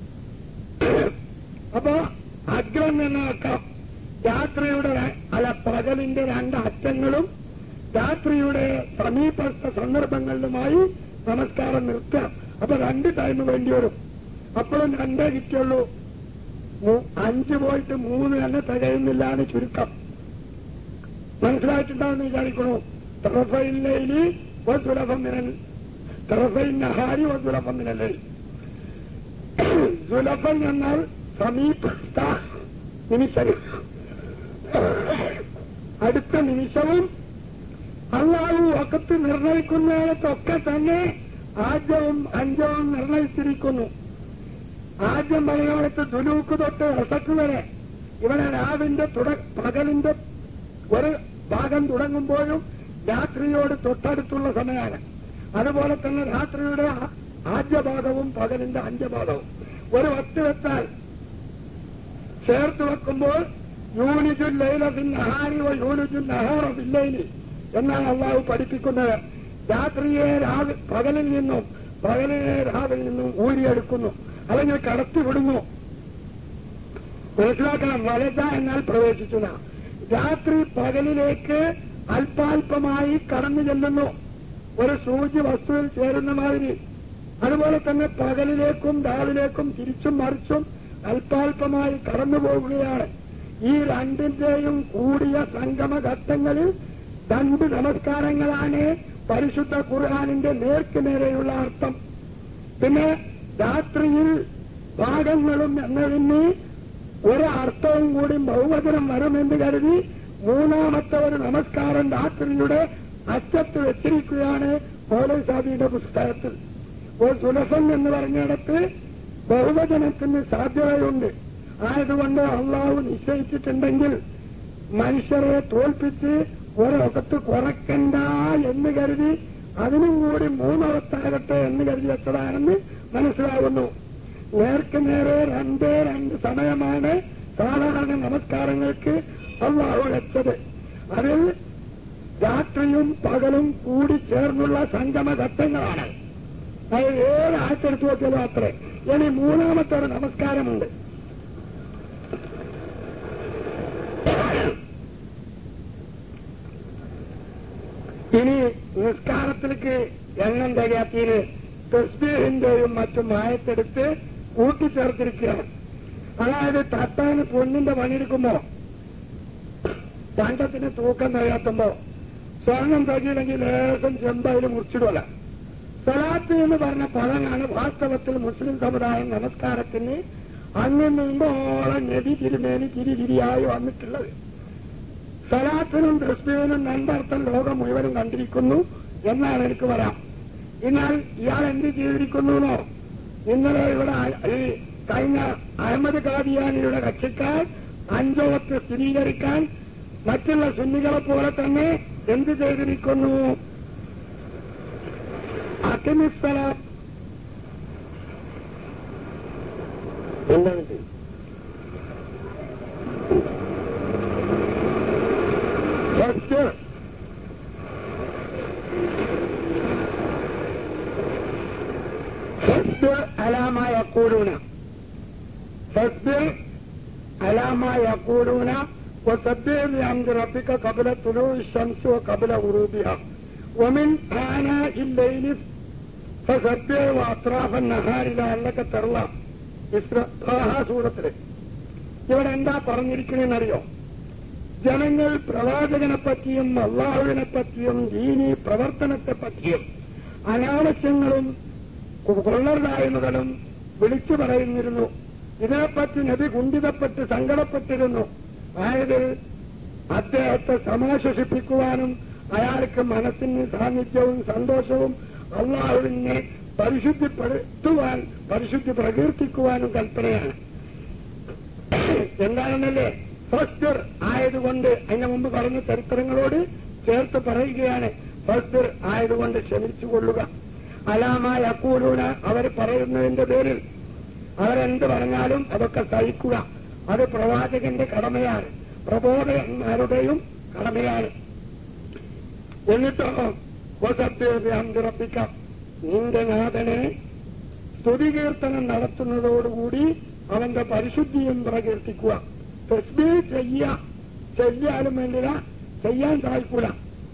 അപ്പോ അഗ്രം എന്ന് നോക്കാം രാത്രിയുടെ ര- അല്ല പകലിന്റെ രണ്ട് അറ്റങ്ങളും രാത്രിയുടെ സമീപസ്ഥ സന്ദർഭങ്ങളിലുമായി നമസ്കാരം നിർത്താം അപ്പൊ രണ്ട് ടൈം വേണ്ടി വരും അപ്പോഴും രണ്ടേ കിട്ടിയുള്ളൂ മൂ- അഞ്ച് പോയിട്ട് മൂന്ന് തന്നെ തികയുന്നില്ല എന്ന് ചുരുക്കം മനസ്സിലായിട്ടുണ്ടാവുമെന്ന് വിചാരിക്കണു തറഫയില്ലയില് സുലഭം മിനൽ തറഫയിൽ നഹാരി സുലഭം മിനല്ലേ സുലഭം എന്നാൽ സമീപസ്ഥ നിമിഷം അടുത്ത നിമിഷവും അള്ളാഹു ഒക്കത്ത് നിർണയിക്കുന്നിടത്തൊക്കെ തന്നെ ആദ്യവും അഞ്ചവും നിർണയിച്ചിരിക്കുന്നു ആദ്യം പറയുന്നിടത്ത് ദുലൂക്ക് തൊട്ട് റസക്ക് വരെ ഇവിടെ രാവിന്റെ തുട പകലിന്റെ ഒരു ഭാഗം തുടങ്ങുമ്പോഴും രാത്രിയോട് തൊട്ടടുത്തുള്ള സമയമാണ് അതുപോലെ തന്നെ രാത്രിയുടെ ആ- ആദ്യ ഭാഗവും പകലിന്റെ അന്ത്യഭാഗവും ഒരു വസ്തു വെച്ചാൽ ചേർത്ത് വെക്കുമ്പോൾ യൂണിജുൽ ലൈല ഫിൻ നഹാരി വ യൂണിജുൽ നഹാറ ഫില്ലൈലി എന്നാണ് അള്ളാഹു പഠിപ്പിക്കുന്നത് രാത്രിയെ രാവി പകലിൽ നിന്നും പകലിനെ രാവിൽ നിന്നും ഊരിയെടുക്കുന്നു അല്ലെങ്കിൽ കടത്തി വിടുന്നു മനസ്സിലാക്കണം വലത എന്നാൽ പ്രവേശിച്ചു എന്നാ. രാത്രി പകലിലേക്ക് അല്പാൽപമായി കടന്നു ചെല്ലുന്നു ഒരു സൂചി വസ്തുവിൽ ചേരുന്ന മാതിരി അതുപോലെ തന്നെ പകലിലേക്കും രാവിലേക്കും തിരിച്ചും മറിച്ചും അല്പാൽപമായി കടന്നു പോകുകയാണ് ഈ രണ്ടിന്റെയും കൂടിയ സംഗമഘട്ടങ്ങളിൽ രണ്ട് നമസ്കാരങ്ങളാണ് പരിശുദ്ധ ഖുർആാനിന്റെ നേർക്ക് നേരെയുള്ള അർത്ഥം പിന്നെ രാത്രിയിൽ ഭാഗങ്ങളും എന്നതിന് ഒരു അർത്ഥവും കൂടി ബഹുവചനം വരുമെന്ന് കരുതി മൂന്നാമത്തെ ഒരു നമസ്കാരം രാത്രിയുടെ അറ്റത്ത് വെച്ചിരിക്കുകയാണ് മൗലസാദിയുടെ പുസ്തകത്തിൽ ഒരു സുലഭം എന്ന് പറഞ്ഞിടത്ത് ബഹുവചനത്തിന് സാധ്യതയുണ്ട് ആയതുകൊണ്ട് അള്ളാഹു നിശ്ചയിച്ചിട്ടുണ്ടെങ്കിൽ മനുഷ്യരെ തോൽപ്പിച്ച് ഒരൊക്കത്ത് കുറയ്ക്കണ്ട എന്ന് കരുതി അതിനും കൂടി മൂന്നവത്താകട്ടെ എന്ന് കരുതി വെച്ചതാണെന്ന് മനസ്സിലാകുന്നു നേർക്ക് നേരെ രണ്ടേ രണ്ട് സമയമാണ് സാധാരണ നമസ്കാരങ്ങൾക്ക് അള്ളാഹു വെച്ചത് അതിൽ രാത്രിയും പകലും കൂടി ചേർന്നുള്ള സംഗമഘട്ടങ്ങളാണ് അത് ഏത് ആഴ്ചയെടുത്ത് നോക്കിയാലും അത്രേ ഇനി മൂന്നാമത്തെ ഒരു നമസ്കാരമുണ്ട് ഇനി നിസ്കാരത്തിലേക്ക് എണ്ണം തികയാത്തതിന് തസ്ബീഹിന്റെയും മറ്റും മായത്തെടുത്ത് കൂട്ടിച്ചേർത്തിരിക്കുകയാണ് അതായത് തട്ടാന് പൊന്നിന്റെ പണിയെടുക്കുമ്പോ രണ്ടത്തിന് തൂക്കം തികയാത്തുമ്പോ സ്വർണം തികയില്ലെങ്കിൽ ലേശം ചെമ്പയിൽ മുറിച്ചിടുവല്ല സലാത്ത് എന്ന് പറഞ്ഞ പദമാണ് വാസ്തവത്തിൽ മുസ്ലിം സമുദായം നമസ്കാരത്തിന് അങ്ങ് നിന്നോളം നബി തിരുമേനി തിരിതിരിയായി വന്നിട്ടുള്ളത് സലാത്തിനും തസ്ബീഹിനും രണ്ടർത്ഥം ലോകം മുഴുവനും കണ്ടിരിക്കുന്നു എന്നാണ് എനിക്ക് പറയാം എന്നാൽ ഇയാൾ എന്ത് ചെയ്തിരിക്കുന്നുവെന്നോ ഇന്നലെ ഇവിടെ ആ- ഈ കഴിഞ്ഞ അഹമ്മദ് ഖാദിയാനിയുടെ കക്ഷിക്കാർ അഞ്ചോവത്ത് സ്ഥിരീകരിക്കാൻ മറ്റുള്ള സുന്നികളെ പോലെ തന്നെ എന്ത് ചെയ്തിരിക്കുന്നു അക്കിമിസ്സലാം എന്താണ് ഇത്? ഫസ്റ്റ് ഫസ്റ്റ് അലാമ യക്കൂലൂന ഫസ്റ്റ് അലാമ യക്കൂലൂന وسبح بحمد ربك قبل طلوع الشمس وقبل غروبها ومن آناء الليل فسبح وأطراف النهار لعلك ترضى സൂറത്തില് ഇവിടെ എന്താ പറഞ്ഞിരിക്കണെന്നറിയോ ജനങ്ങൾ പ്രവാചകനെ പറ്റിയും അള്ളാഹുവിനെ പറ്റിയും ദീനി പ്രവർത്തനത്തെ പറ്റിയും അനാവശ്യങ്ങളും കൊള്ളർതായ്മകളും വിളിച്ചു പറയുന്നിരുന്നു ഇതിനെപ്പറ്റി നബി കുണ്ഠിതപ്പെട്ട് സങ്കടപ്പെട്ടിരുന്നു ആയത് അദ്ദേഹത്തെ സമാശ്വസിപ്പിക്കുവാനും അയാൾക്ക് മനസ്സിന് സാന്നിധ്യവും സന്തോഷവും അള്ളാഹുവിനെ പരിശുദ്ധിപ്പെടുത്തുവാൻ പരിശുദ്ധി പ്രകീർത്തിക്കുവാനും കൽപ്പനയാണ് എന്താണെന്നല്ലേ ഫസ്റ്റിർ ആയതുകൊണ്ട് അതിന്റെ മുമ്പ് പറഞ്ഞ ചരിത്രങ്ങളോട് ചേർത്ത് പറയുകയാണ് ഫസ്റ്റിർ ആയതുകൊണ്ട് ക്ഷമിച്ചുകൊള്ളുക അലാമായ അക്കൂലൂന അവർ പറയുന്നതിന്റെ പേരിൽ അവരെന്ത് പറഞ്ഞാലും അതൊക്കെ സഹിക്കുക അത് പ്രവാചകന്റെ കടമയാണ് പ്രബോധകന്മാരുടെയും കടമയാണ് എന്നിട്ടോ വസത്യറപ്പിക്കാം നിന്റെ നാഥനെ സ്തുതികീർത്തനം നടത്തുന്നതോടുകൂടി അവന്റെ പരിശുദ്ധിയും പ്രകീർത്തിക്കുക തസ്ബീ ചെയ്യ ചെയ്യാനും വേണ്ടില്ല ചെയ്യാൻ സാധിക്കൂല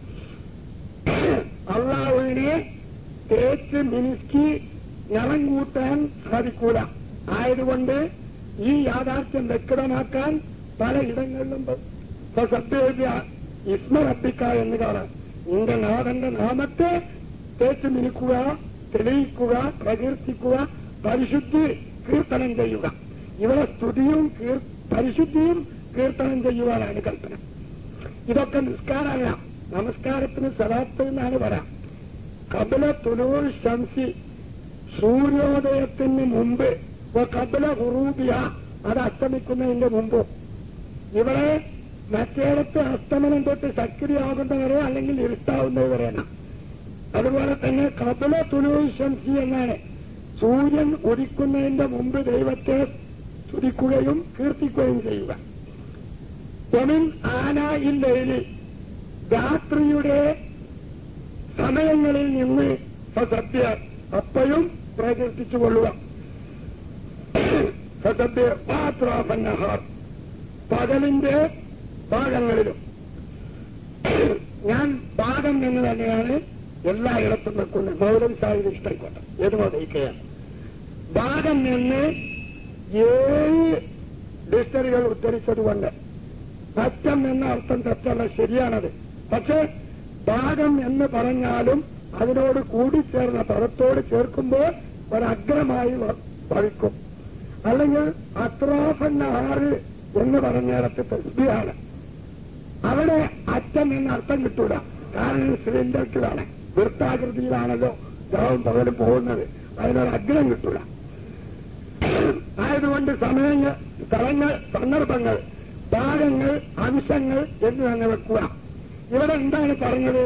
അള്ളാഹുവിനെ തേച്ച് മിനുക്കി നിറം കൂട്ടാൻ സാധിക്കൂല ആയതുകൊണ്ട് ഈ യാഥാർത്ഥ്യം വ്യക്തമാക്കാൻ പലയിടങ്ങളിലും സഭ്യ ഇസ്മറപ്പിക്ക എന്ന് കാണാം നിന്റെ നാഥന്റെ നാമത്തെ തേച്ച് മിനുക്കുക തെളിയിക്കുക പ്രകീർത്തിക്കുക പരിശുദ്ധി കീർത്തനം ചെയ്യുക ഇവിടെ സ്തുതിയും കീർ- പരിശുദ്ധിയും കീർത്തനം ചെയ്യുവാനാണ് കൽപ്പന ഇതൊക്കെ നിസ്കാരമല്ല നമസ്കാരത്തിന് സലാത്ത് എന്നാണ് പറയാം കബല തുലൂർ ശംസി സൂര്യോദയത്തിന് മുമ്പ് ഇപ്പൊ കബല ഹുറൂബിയ അത് അസ്തമിക്കുന്നതിന്റെ മുമ്പ് ഇവിടെ മറ്റേടത്ത് അസ്തമനം തൊട്ട് സക്രിയാകുന്നവരെ അല്ലെങ്കിൽ ഇരുട്ടാവുന്നത് വരെയാണ് അതുപോലെ തന്നെ കബല തുലൂർ ശംസി എന്നാണ് സൂര്യൻ ഉദിക്കുന്നതിന്റെ മുമ്പ് ദൈവത്തെ സ്തുതിക്കുകയും കീർത്തിക്കുകയും ചെയ്യുക ഒമിൻ ആന ഇല്ലയില് രാത്രിയുടെ സമയങ്ങളിൽ നിന്ന് സസഭ്യ അപ്പയും പ്രകീർത്തിച്ചുകൊള്ളുക സസഭ്യ പാത്രാപന്നഹാർ പകലിന്റെ ഭാഗങ്ങളിലും ഞാൻ ഭാഗം എന്ന് തന്നെയാണ് എല്ലായിടത്തും വെക്കുന്നത് മൗലവി സാഹിബ് ഇഷ്ടമായിക്കോട്ടെ ഏത് മതയിക്കുകയാണ് ഭാഗം എന്ന് ഏഴ് ഡിക്ഷണറികൾ ഉദ്ധരിച്ചതുകൊണ്ട് സത്യം എന്ന അർത്ഥം തെറ്റല്ല ശരിയാണത് പക്ഷേ ഭാഗം എന്ന് പറഞ്ഞാലും അതിനോട് കൂടിച്ചേർന്ന പദത്തോട് ചേർക്കുമ്പോൾ ഒരഗ്രമായി വ- ഭവിക്കും അല്ലെങ്കിൽ അത്രാഫന്ന ആറ് എന്ന് പറഞ്ഞിടത്ത് തസ്ബിയാണ് അവിടെ അറ്റം എന്ന അർത്ഥം കിട്ടൂല കാരണം സിലിണ്ടറിലാണ് വൃത്താകൃതിയിലാണല്ലോ ജാവും പകലും പോകുന്നത് അതിനൊരു അഗ്രം കിട്ടൂല ആയതുകൊണ്ട് സമയങ്ങൾ സ്ഥലങ്ങൾ സന്ദർഭങ്ങൾ ഭാഗങ്ങൾ അംശങ്ങൾ എന്ന് തന്നെ വെക്കുക ഇവിടെ എന്താണ് പറഞ്ഞത്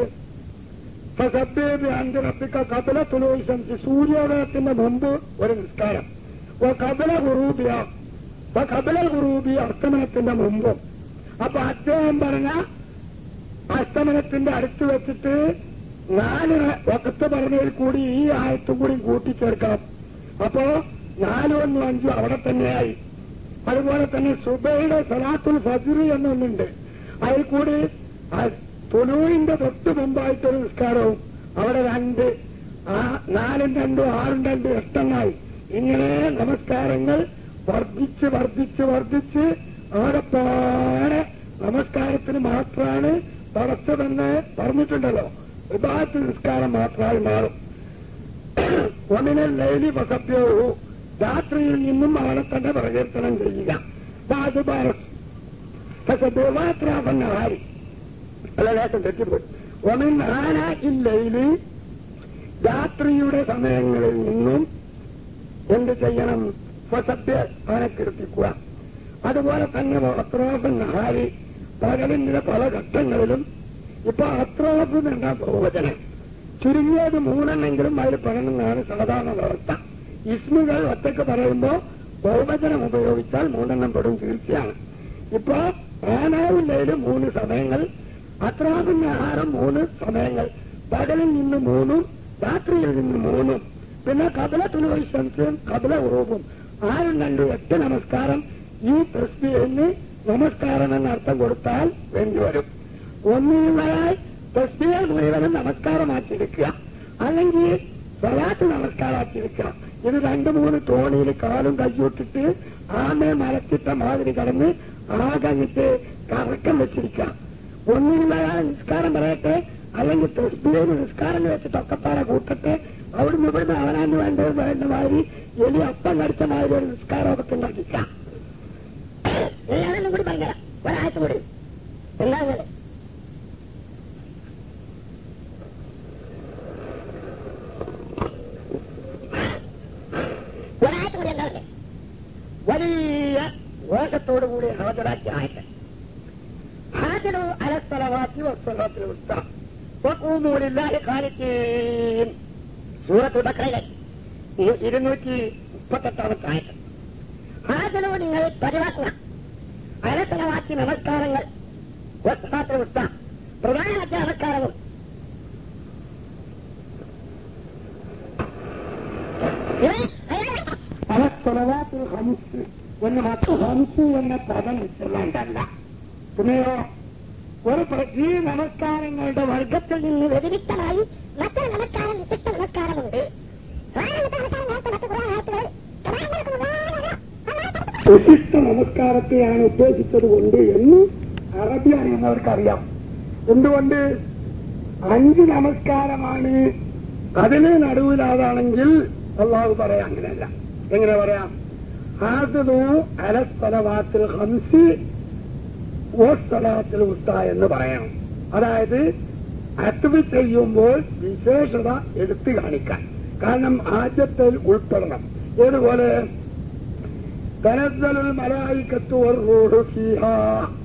അന്തിറപ്പിക്ക കപില തുലോശംസി സൂര്യോദയത്തിന്റെ മുമ്പ് ഒരു നിസ്കാരം ഓ കപില കുറൂബിയ അപ്പൊ കപില കുറൂബി അസ്തമനത്തിന്റെ മുമ്പും അപ്പൊ അദ്ദേഹം പറഞ്ഞ അസ്തമനത്തിന്റെ അടുത്ത് വെച്ചിട്ട് നാല് വക്കത്ത് പറഞ്ഞതിൽ കൂടി ഈ ആയത്തും കൂടി കൂട്ടിച്ചേർക്കണം അപ്പോ നാലും ഒന്നും അഞ്ചും അവിടെ തന്നെയായി അതുപോലെ തന്നെ സുബൈയുടെ സലാത്തുൽ ഫജിർ എന്നൊന്നുണ്ട് അതിൽ കൂടി തുലൂവിന്റെ തൊട്ട് മുമ്പായിട്ടൊരു നിസ്കാരവും അവിടെ രണ്ട് ആ നാലും രണ്ടും ആറും രണ്ടും എട്ടെണ്ണായി ഇങ്ങനെ നമസ്കാരങ്ങൾ വർദ്ധിച്ച് വർദ്ധിച്ച് വർദ്ധിച്ച് ആകപ്പാടെ നമസ്കാരത്തിന് മാത്രമാണ് തടസ്സമെന്ന് പറഞ്ഞിട്ടുണ്ടല്ലോ വിഭാഗത്തിൽ നിസ്കാരം മാത്രമായി മാറും ഒന്നിനെ ലൈലി വസഭ്യവും രാത്രിയിൽ നിന്നും അവനെ തന്നെ പ്രകീർത്തനം ചെയ്യുക ബാധുഭാരത് പക്ഷെ ദുർവാത്രാപന്ന ആരി അല്ല ലേശം തെറ്റിപ്പോയി ഒമിൻ ആന ഇല്ലയില് രാത്രിയുടെ സമയങ്ങളിൽ നിന്നും എന്ത് ചെയ്യണം സ്വസഭ്യ അവനെ കീർത്തിക്കുക അതുപോലെ തന്നെ അത്രോഫൻ ആരി പകലിന്റെ പല ഘട്ടങ്ങളിലും ഇപ്പൊ അത്രോഫ് എന്ന ബഹുവചനം ചുരുങ്ങിയത് മൂന്നെണ്ണെങ്കിലും അതിൽ പറയണമെന്നാണ് സാധാരണ വ്യവസ്ഥ ഇസ്മുകൾ ഒറ്റക്ക് പറയുമ്പോൾ ബഹുവചനം ഉപയോഗിച്ചാൽ മൂന്നെണ്ണം പെടും തീർച്ചയാണ് ഇപ്പോ ആനാവില്ലയില് മൂന്ന് സമയങ്ങൾ അത്രാവിന്റെ ആഹാരം മൂന്ന് സമയങ്ങൾ പകലിൽ നിന്ന് മൂന്നും രാത്രിയിൽ നിന്ന് മൂന്നും പിന്നെ കപില തുലവശംസും കപില ഉറവും ആരും രണ്ടും എട്ട് നമസ്കാരം ഈ തസ്ബിഹിന് നമസ്കാരം എന്ന അർത്ഥം കൊടുത്താൽ വേണ്ടിവരും ഒന്നിനായി തസ്ബിഹ മുഴുവനും നമസ്കാരമാക്കിയിരിക്കുക അല്ലെങ്കിൽ സ്വലാത്ത് നമസ്കാരമാക്കിയിരിക്കുക ഇത് രണ്ടു മൂന്ന് തോണിയിൽ കാലും കയ്യോട്ടിട്ട് ആമെ മരത്തിട്ട മാതിരി കടന്ന് ആകങ്ങിട്ട് കറക്കം വെച്ചിരിക്കുക ഒന്നിനായ നിസ്കാരം പറയട്ടെ അല്ലെങ്കിൽ തസ്ബിഹിന് നിസ്കാരം വെച്ചിട്ട് ഒക്കപ്പാടെ കൂട്ടട്ടെ അവിടുന്ന് ഇവിടുന്ന് അവനാന്ന് വേണ്ടത് വേണ്ട മാതിരി എലി അപ്പം കടിച്ച മാതിരി ഒരു നിസ്കാരമൊക്കെ ഉണ്ടാക്കിക്കാം ഞാനൊന്നും കൂടി പറഞ്ഞുതരാം ഒരാഴ്ച കൂടി എന്താ ഘോഷത്തോടുകൂടി ഹാജരാക്കി ആയിട്ട് ഹാജരു അലസ്ഥലവാക്കി വസ്ത്രത്തിൽ ഉസ്താം വക്കൂമൂലില്ലാഹി ഖാലിഖീൻ സൂറത്ത് ബക്കറയിലെ ഇ- ഇരുന്നൂറ്റി മുപ്പത്തെട്ടാമത്തെ ആയിട്ട് ഹാജനോ നിങ്ങൾ പതിവാക്കുക അലസ്ഥലവാക്കി നമസ്കാരങ്ങൾ വസ്ത്രത്തിൽ ഉസ്താം പ്രധാനമറ്റ നമസ്കാരവും അലസ്ഥലവാത്തിൽ ഹംസ് എന്ന് മാത്രം ഹംസ് എന്ന പദം ചെല്ലാണ്ടല്ല പിന്നെയോ ഒരു പ്ര- ഈ നമസ്കാരങ്ങളുടെ വർഗത്തിൽ നിന്ന് വ്യതിരിക്തമായി മറ്റൊരു നമസ്കാരം വിശിഷ്ട നമസ്കാരമുണ്ട് നാലാമത്തെ നമസ്കാരം നേരത്തെ മറ്റു കുറേ ആയത്തുകൾ സമാന്തരത്തിന് മുഴുവനും വിശിഷ്ട നമസ്കാരത്തെയാണ് ഉദ്ദേശിച്ചത് കൊണ്ട് എന്ന് അറബി അറിയുന്നവർക്കറിയാം എന്തുകൊണ്ട് അഞ്ച് നമസ്കാരമാണ് അതിന് നടുവിലാതാണെങ്കിൽ അള്ളാഹു പറയാം അങ്ങനെയല്ല എങ്ങനെ പറയാം ഹാസിദു അലസ്ഥലവാത്തിൽ ഹംസി ഓസ്തലാത്തിൽ ഉസ്ത എന്ന് പറയണം അതായത് അത്വ് ചെയ്യുമ്പോൾ വിശേഷത എടുത്തു കാണിക്കാൻ കാരണം ആദ്യത്തിൽ ഉൾപ്പെടണം ഏതുപോലെ تنزل الملائكة والروح فيها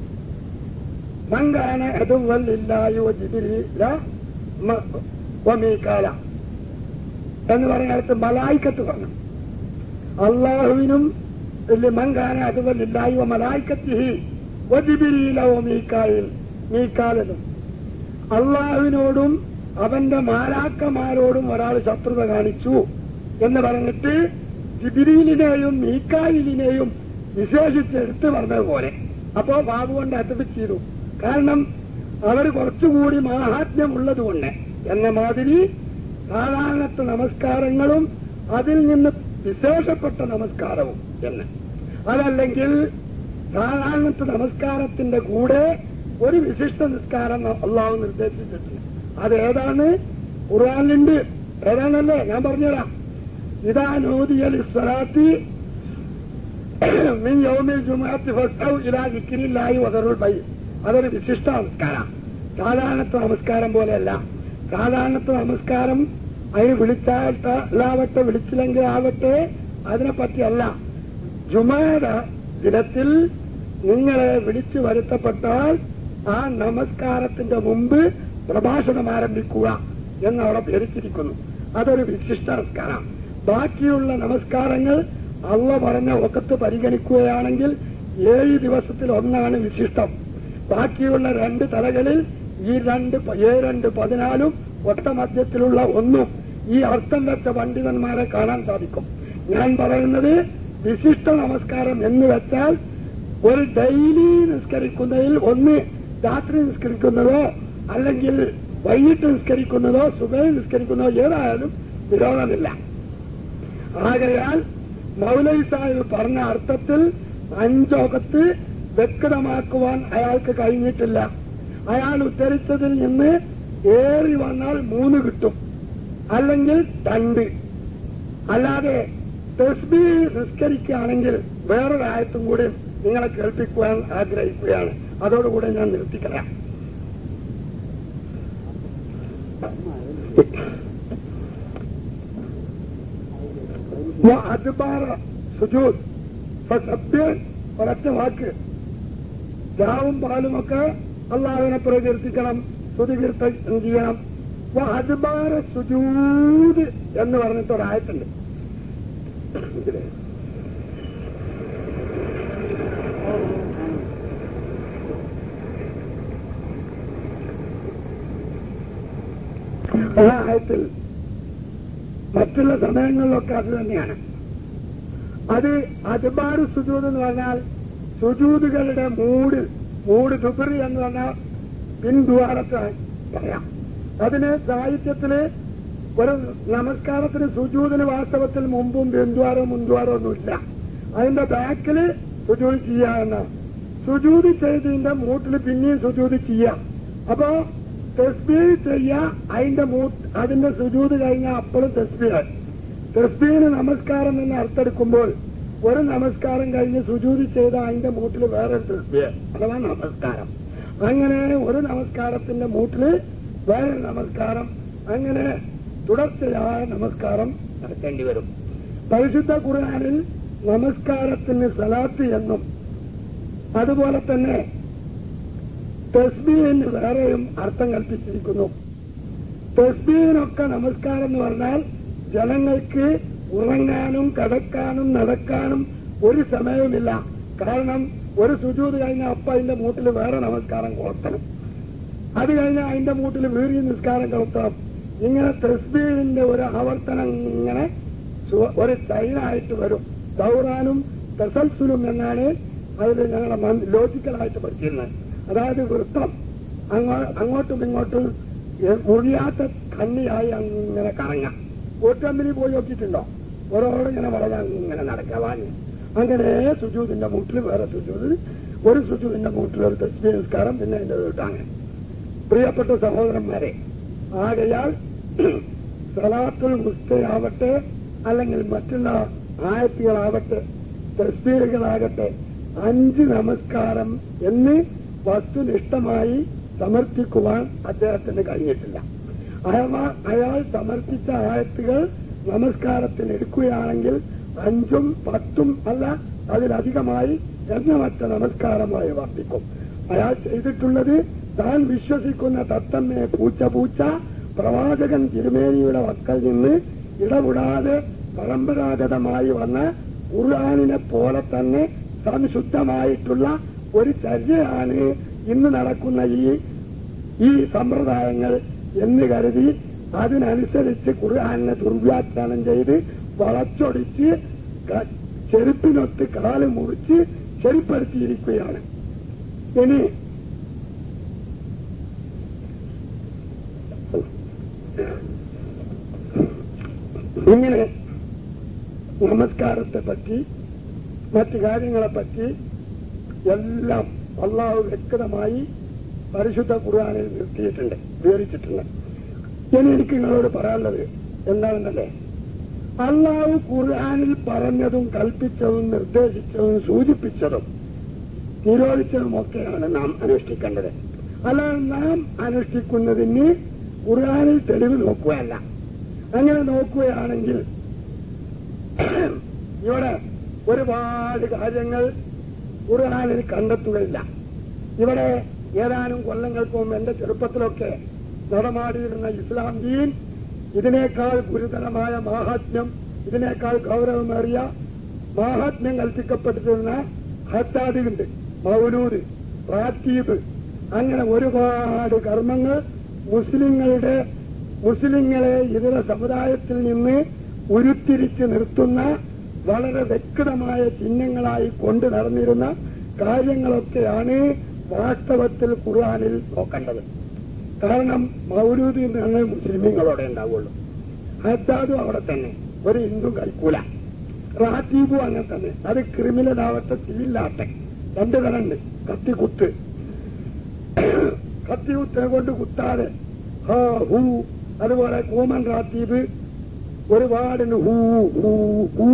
من كان عدوا لله وجبريل م- وميكاല എന്ന് പറയുന്നിടത്ത് മലായിക്കത്ത് പറഞ്ഞു അള്ളാഹുവിനും മങ്കാന അതുവല്ലായി മലായിക്കത്തിഹി വജിബിരിയിലോ മീക്കായിൽ മീക്കാലനും അള്ളാഹുവിനോടും അവന്റെ മാലാക്കമാരോടും ഒരാൾ ശത്രുത കാണിച്ചു എന്ന് പറഞ്ഞിട്ട് ജിബിരിയിലിനെയും മീക്കായിലിനെയും വിശേഷിച്ച് എടുത്തു പറഞ്ഞതുപോലെ അപ്പോ ബാബു കൊണ്ട് അറ്റത്ത് ചെയ്തു കാരണം അവർ കുറച്ചുകൂടി മാഹാത്മ്യമുള്ളതുകൊണ്ട് എന്ന മാതിരി സാധാരണത്തെ നമസ്കാരങ്ങളും അതിൽ നിന്ന് വിശേഷപ്പെട്ട നമസ്കാരവും എന്ന് അതല്ലെങ്കിൽ സാധാരണത്തെ നമസ്കാരത്തിന്റെ കൂടെ ഒരു വിശിഷ്ട നിസ്കാരം അള്ളാഹു നിർദ്ദേശിച്ചിട്ടുണ്ട് അതേതാണ് ഖുർആാനിലുണ്ട് ഏതാണല്ലേ ഞാൻ പറഞ്ഞുതരാം ഇതാ നൂതിയൽ സ്വലാത്തി മിൻ യൗമിൽ ജുമുഅത്തി ഫസ്ഔ ഇലാ ദിക്രില്ലാഹി വദറുൽ ബൈ അതൊരു വിശിഷ്ട നമസ്കാരം സാധാരണത്തെ നമസ്കാരം പോലെയല്ല സാധാരണത്തെ നമസ്കാരം അതിന് വിളിച്ചാവട്ടെ വിളിച്ചില്ലെങ്കിൽ ആവട്ടെ അതിനെപ്പറ്റിയല്ല ജുമായുടെ ദിനത്തിൽ നിങ്ങളെ വിളിച്ചു വരുത്തപ്പെട്ടാൽ ആ നമസ്കാരത്തിന്റെ മുമ്പ് പ്രഭാഷണം ആരംഭിക്കുക എന്ന് അവിടെ ധരിച്ചിരിക്കുന്നു അതൊരു വിശിഷ്ട നമസ്കാരം ബാക്കിയുള്ള നമസ്കാരങ്ങൾ അള്ള പറഞ്ഞ ഒക്കത്ത് പരിഗണിക്കുകയാണെങ്കിൽ ഏഴ് ദിവസത്തിൽ ഒന്നാണ് വിശിഷ്ടം ബാക്കിയുള്ള രണ്ട് തലകളിൽ ഈ രണ്ട് പ- ഏ രണ്ട് പതിനാലും ഒറ്റ മധ്യത്തിലുള്ള ഒന്നും ഈ അർത്ഥം വെച്ച പണ്ഡിതന്മാരെ കാണാൻ സാധിക്കും ഞാൻ പറയുന്നത് വിശിഷ്ട നമസ്കാരം എന്ന് വെച്ചാൽ ഒരു ഡെയിലി നിസ്കരിക്കുന്നതിൽ ഒന്ന് രാത്രി നിസ്കരിക്കുന്നതോ അല്ലെങ്കിൽ വൈകിട്ട് നിസ്കരിക്കുന്നതോ സുബൈ നിസ്കരിക്കുന്നതോ ഏതായാലും വിരോധമില്ല ആകയാൽ മൗലവി സാഹിബ് പറഞ്ഞ അർത്ഥത്തിൽ അഞ്ചോകത്ത് വ്യക്തമാക്കുവാൻ അയാൾക്ക് കഴിഞ്ഞിട്ടില്ല അയാൾ ഉദ്ധരിച്ചതിൽ നിന്ന് ഏറി വന്നാൽ മൂന്ന് കിട്ടും അല്ലെങ്കിൽ രണ്ട് അല്ലാതെ തസ്ബി നിസ്കരിക്കുകയാണെങ്കിൽ വേറൊരായത്തും കൂടി നിങ്ങളെ കേൾപ്പിക്കുവാൻ ആഗ്രഹിക്കുകയാണ് അതോടുകൂടെ ഞാൻ നിർത്തിക്കളയാം അദ്ബാറ സുജൂദ് ഫസബ്ബ് ഒരൊറ്റ വാക്ക് രാവും പാലുമൊക്കെ അള്ളാഹുവിനെ പ്രകീർത്തിക്കണം സ്തുതികീർത്തനം ചെയ്യണം അദ്ബാറ സുജൂദ് എന്ന് പറഞ്ഞിട്ട് ഒരായത്തുണ്ട് ഇതില്. ആ ആയത്തിൽ മറ്റുള്ള സമയങ്ങളിലൊക്കെ അത് തന്നെയാണ് അത് അജ്ബാറ് സുജൂദ് എന്ന് പറഞ്ഞാൽ സുജൂദുകളുടെ മൂട് മൂട് ദുബറി എന്ന് പറഞ്ഞാൽ പിൻദ്വാരത്തെ പറയാം അതിന് സാഹിത്യത്തില് ഒരു നമസ്കാരത്തിന് സുജൂദിന് വാസ്തവത്തിൽ മുമ്പും പിൻദ്വാരോ മുൻദ്വാരോ ഒന്നുമില്ല അതിന്റെ ബാക്കില് സുജൂദ് ചെയ്യുക എന്നാണ് സുജൂദ് ചെയ്തതിന്റെ മൂട്ടിൽ പിന്നെയും സുജൂദ് ചെയ്യാം അപ്പോ തസ്ബീഹ് ചെയ്യ അതിന്റെ മൂ അതിന്റെ സുജൂദ് കഴിഞ്ഞാൽ അപ്പോഴും തസ്ബീഹ് തസ്ബീഹിന് നമസ്കാരം എന്ന് അർത്ഥെടുക്കുമ്പോൾ ഒരു നമസ്കാരം കഴിഞ്ഞ് സുജൂതി ചെയ്ത അതിന്റെ മൂട്ടിൽ വേറൊരു തസ്ബീഹ് അഥവാ നമസ്കാരം അങ്ങനെ ഒരു നമസ്കാരത്തിന്റെ മൂട്ടില് വേറൊരു നമസ്കാരം അങ്ങനെ തുടർച്ചയായ നമസ്കാരം നടത്തേണ്ടി വരും പരിശുദ്ധ ഖുർആനിൽ നമസ്കാരത്തിന് സലാത്ത് എന്നും അതുപോലെ തന്നെ തസ്ബീഹിന് വേറെയും അർത്ഥം കൽപ്പിച്ചിരിക്കുന്നു തസ്ബീഹിനൊക്കെ നമസ്കാരം എന്ന് പറഞ്ഞാൽ ജനങ്ങൾക്ക് ഉറങ്ങാനും കിടക്കാനും നടക്കാനും ഒരു സമയവുമില്ല കാരണം ഒരു സുജൂത് കഴിഞ്ഞാൽ അപ്പ അതിന്റെ മൂട്ടിൽ വേറെ നമസ്കാരം കൊളുത്തണം അത് കഴിഞ്ഞാൽ അതിന്റെ മൂട്ടിൽ വീറിയ നിസ്കാരം കൊളുത്തണം ഇങ്ങനെ തസ്ബീഹിന്റെ ഒരു ആവർത്തനം ഇങ്ങനെ സു- ഒരു ചൈനായിട്ട് വരും ദൗറാനും തസൽസുലും എന്നാണ് അതിൽ ഞങ്ങളെ ലോജിക്കലായിട്ട് പഠിച്ചിരുന്നത് അതായത് വൃത്തം അങ്ങോ- അങ്ങോട്ടും ഇങ്ങോട്ടും എ- മുറിയാത്ത കണ്ണിയായി അങ്ങനെ കറങ്ങാം കൂട്ടമ്പനി പോയി നോക്കിയിട്ടുണ്ടോ ഓരോട് ഇങ്ങനെ വളരാൻ ഇങ്ങനെ നടക്കാവാൻ അങ്ങനെ സുജൂതിന്റെ മൂട്ടിൽ വേറെ സുജൂത് ഒരു സുജൂതിന്റെ മൂട്ടിൽ ഒരു തസ്ബീഹ് നിസ്കാരം പിന്നെ അതിന്റെ വീട്ടാണ് പ്രിയപ്പെട്ട സഹോദരന്മാരെ ആകയാൽ സലാത്തുൽ മുസ്തയാവട്ടെ അല്ലെങ്കിൽ മറ്റുള്ള ആയത്തുകളാവട്ടെ തസ്ബീഹുകളാകട്ടെ അഞ്ച് നമസ്കാരം എന്ന് വസ്തുനിഷ്ഠമായി സമർപ്പിക്കുവാൻ അദ്ദേഹത്തിന് കഴിഞ്ഞിട്ടില്ല അയാൾ അയാൾ സമർപ്പിച്ച ആയത്തുകൾ നമസ്കാരത്തിന് എടുക്കുകയാണെങ്കിൽ അഞ്ചും പത്തും അല്ല അതിലധികമായി എണ്ണമറ്റ നമസ്കാരമായി വർദ്ധിക്കും അയാൾ ചെയ്തിട്ടുള്ളത് താൻ വിശ്വസിക്കുന്ന തത്തമ്മയെ പൂച്ച പൂച്ച പ്രവാചകൻ തിരുമേനിയുടെ വക്കൽ നിന്ന് ഇടപെടാതെ പരമ്പരാഗതമായി വന്ന ഖുർആാനിനെ പോലെ തന്നെ സംശുദ്ധമായിട്ടുള്ള ഒരു ചര്യയാണ് ഇന്ന് നടക്കുന്ന ഈ ഈ സമ്പ്രദായങ്ങൾ എന്ന് കരുതി അതിനനുസരിച്ച് ഖുർആാനിനെ ദുർവ്യാഖ്യാനം ചെയ്ത് വളച്ചൊടിച്ച് ക- ചെരുപ്പിനൊത്ത് കാല് മുറിച്ച് ചെരുപ്പെടുത്തിയിരിക്കുകയാണ് ഇനി ഇങ്ങനെ നമസ്കാരത്തെ പറ്റി മറ്റു കാര്യങ്ങളെ പറ്റി എല്ലാം അള്ളാഹു വ്യക്തമായി പരിശുദ്ധ ഖുർആാനിൽ നിർത്തിയിട്ടുണ്ട് വിവരിച്ചിട്ടുണ്ട് ഇനി എനിക്ക് നിങ്ങളോട് പറയാനുള്ളത് എന്താണെന്നല്ലേ അള്ളാഹു ഖുർആാനിൽ പറഞ്ഞതും കൽപ്പിച്ചതും നിർദ്ദേശിച്ചതും സൂചിപ്പിച്ചതും നിരോധിച്ചതും ഒക്കെയാണ് നാം അനുഷ്ഠിക്കേണ്ടത് അല്ലാതെ നാം അനുഷ്ഠിക്കുന്നതിന് ഖുർആാനിൽ തെളിവ് നോക്കുകയല്ല അങ്ങനെ നോക്കുകയാണെങ്കിൽ ഇവിടെ ഒരുപാട് കാര്യങ്ങൾ ഖുർആാനിൽ കണ്ടെത്തുകയില്ല ഇവിടെ ഏതാനും കൊല്ലങ്ങൾക്ക് മുമ്പ് എന്റെ ചെറുപ്പത്തിലൊക്കെ നടമാടിയിരുന്ന ഇസ്ലാം ദീൻ ഇതിനേക്കാൾ ഗുരുതരമായ മാഹാത്മ്യം ഇതിനേക്കാൾ ഗൗരവമേറിയ മാഹാത്മ്യം കൽപ്പിക്കപ്പെട്ടിരുന്ന ഹത്താദിയുണ്ട് മൗലൂദ് റാത്തീബ് അങ്ങനെ ഒരുപാട് കർമ്മങ്ങൾ മുസ്ലിങ്ങളുടെ മുസ്ലിങ്ങളെ ഇതര സമുദായത്തിൽ നിന്ന് ഉരുത്തിരിച്ച് നിർത്തുന്ന വളരെ വ്യക്തമായ ചിഹ്നങ്ങളായി കൊണ്ടു നടന്നിരുന്ന കാര്യങ്ങളൊക്കെയാണ് വാസ്തവത്തിൽ ഖുർആാനിൽ നോക്കേണ്ടത് കാരണം മൗലൂദ് എന്നാണ് മുസ്ലിമീങ്ങളോടെ ഉണ്ടാവുള്ളൂ ഹദ്ദാദും അവിടെ തന്നെ ഒരു ഹിന്ദു കഴിക്കൂല റാത്തീബും അങ്ങനെ തന്നെ അത് ക്രിമിനൽ ആവട്ടെ സിവിലാട്ടെ രണ്ടു തരണ്ട് കത്തിക്കുത്ത് കത്തികുത്തിനെ കൊണ്ട് കുത്താതെ ഹാ ഹൂ അതുപോലെ കൂമൻ റാത്തീബ് ഒരുപാടിന് ഹൂ ഹൂ ഹൂ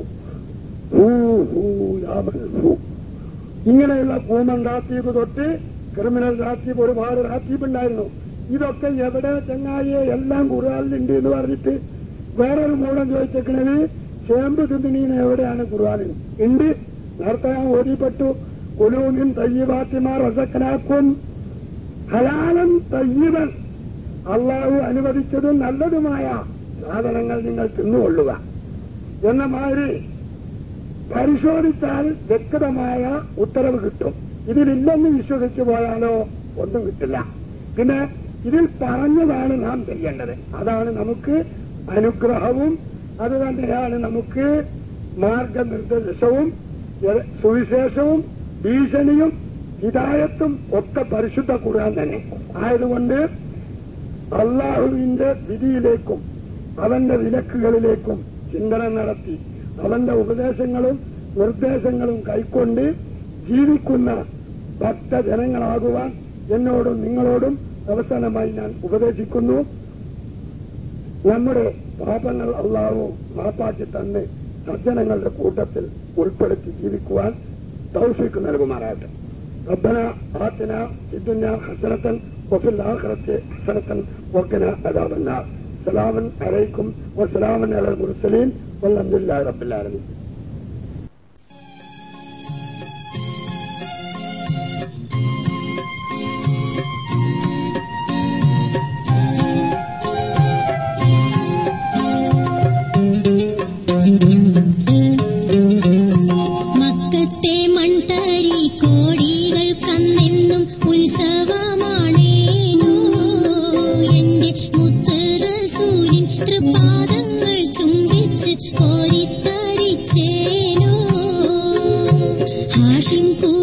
ഹൂ ഹൂ രാമൻ ഹൂ ഇങ്ങനെയുള്ള കൂമൻ റാത്തീബ് തൊട്ട് ക്രിമിനൽ റാത്തീബ് ഒരുപാട് റാത്തീബ് ഉണ്ടായിരുന്നു ഇതൊക്കെ എവിടെ ചങ്ങായിയെ എല്ലാം ഖുർആാനിലുണ്ട് എന്ന് പറഞ്ഞിട്ട് വേറൊരു മൂലം ചോദിച്ചേക്കണത് ചേമ്പ് തിന്നിനീന് എവിടെയാണ് ഖുർആാനിൽ ഉണ്ട് നേരത്തെ ഞാൻ ഓതിപ്പെട്ടു കുലൂമിൻ തയ്യബാത്തിമാർ റസക്കനാക്കും ഹലാലൻ തയ്യബൻ അള്ളാഹു അനുവദിച്ചതും നല്ലതുമായ സാധനങ്ങൾ നിങ്ങൾ തിന്നുകൊള്ളുക എന്ന മാതിരി പരിശോധിച്ചാൽ വ്യക്തമായ ഉത്തരവ് കിട്ടും ഇതിലില്ലെന്ന് വിശ്വസിച്ചു പോയാലോ ഒന്നും കിട്ടില്ല പിന്നെ ഇതിൽ പറഞ്ഞതാണ് നാം ചെയ്യേണ്ടത് അതാണ് നമുക്ക് അനുഗ്രഹവും അത് തന്നെയാണ് നമുക്ക് മാർഗനിർദ്ദേശവും എ- സുവിശേഷവും ഭീഷണിയും ഹിതായത്തും ഒക്കെ പരിശുദ്ധ ഖുർആൻ തന്നെ ആയതുകൊണ്ട് അള്ളാഹുവിന്റെ വിധിയിലേക്കും അവന്റെ വിലക്കുകളിലേക്കും ചിന്തന നടത്തി അവന്റെ ഉപദേശങ്ങളും നിർദ്ദേശങ്ങളും കൈക്കൊണ്ട് ജീവിക്കുന്ന ഭക്തജനങ്ങളാകുവാൻ എന്നോടും നിങ്ങളോടും അവസാനമായി ഞാൻ ഉപദേശിക്കുന്നു നമ്മുടെ പാപങ്ങൾ അള്ളാഹു മാപ്പാക്കി തന്ന് സജ്ജനങ്ങളുടെ കൂട്ടത്തിൽ ഉൾപ്പെടുത്തി ജീവിക്കുവാൻ തൗഫീക്ക് നൽകുമാറാകട്ടെ ربنا آتنا في الدنيا حسنة وفي الآخرة حسنة وقنا عذاب النار سلام عليكم وسلام على المرسلين والحمد لله رب العالمين മുഷിങ്കി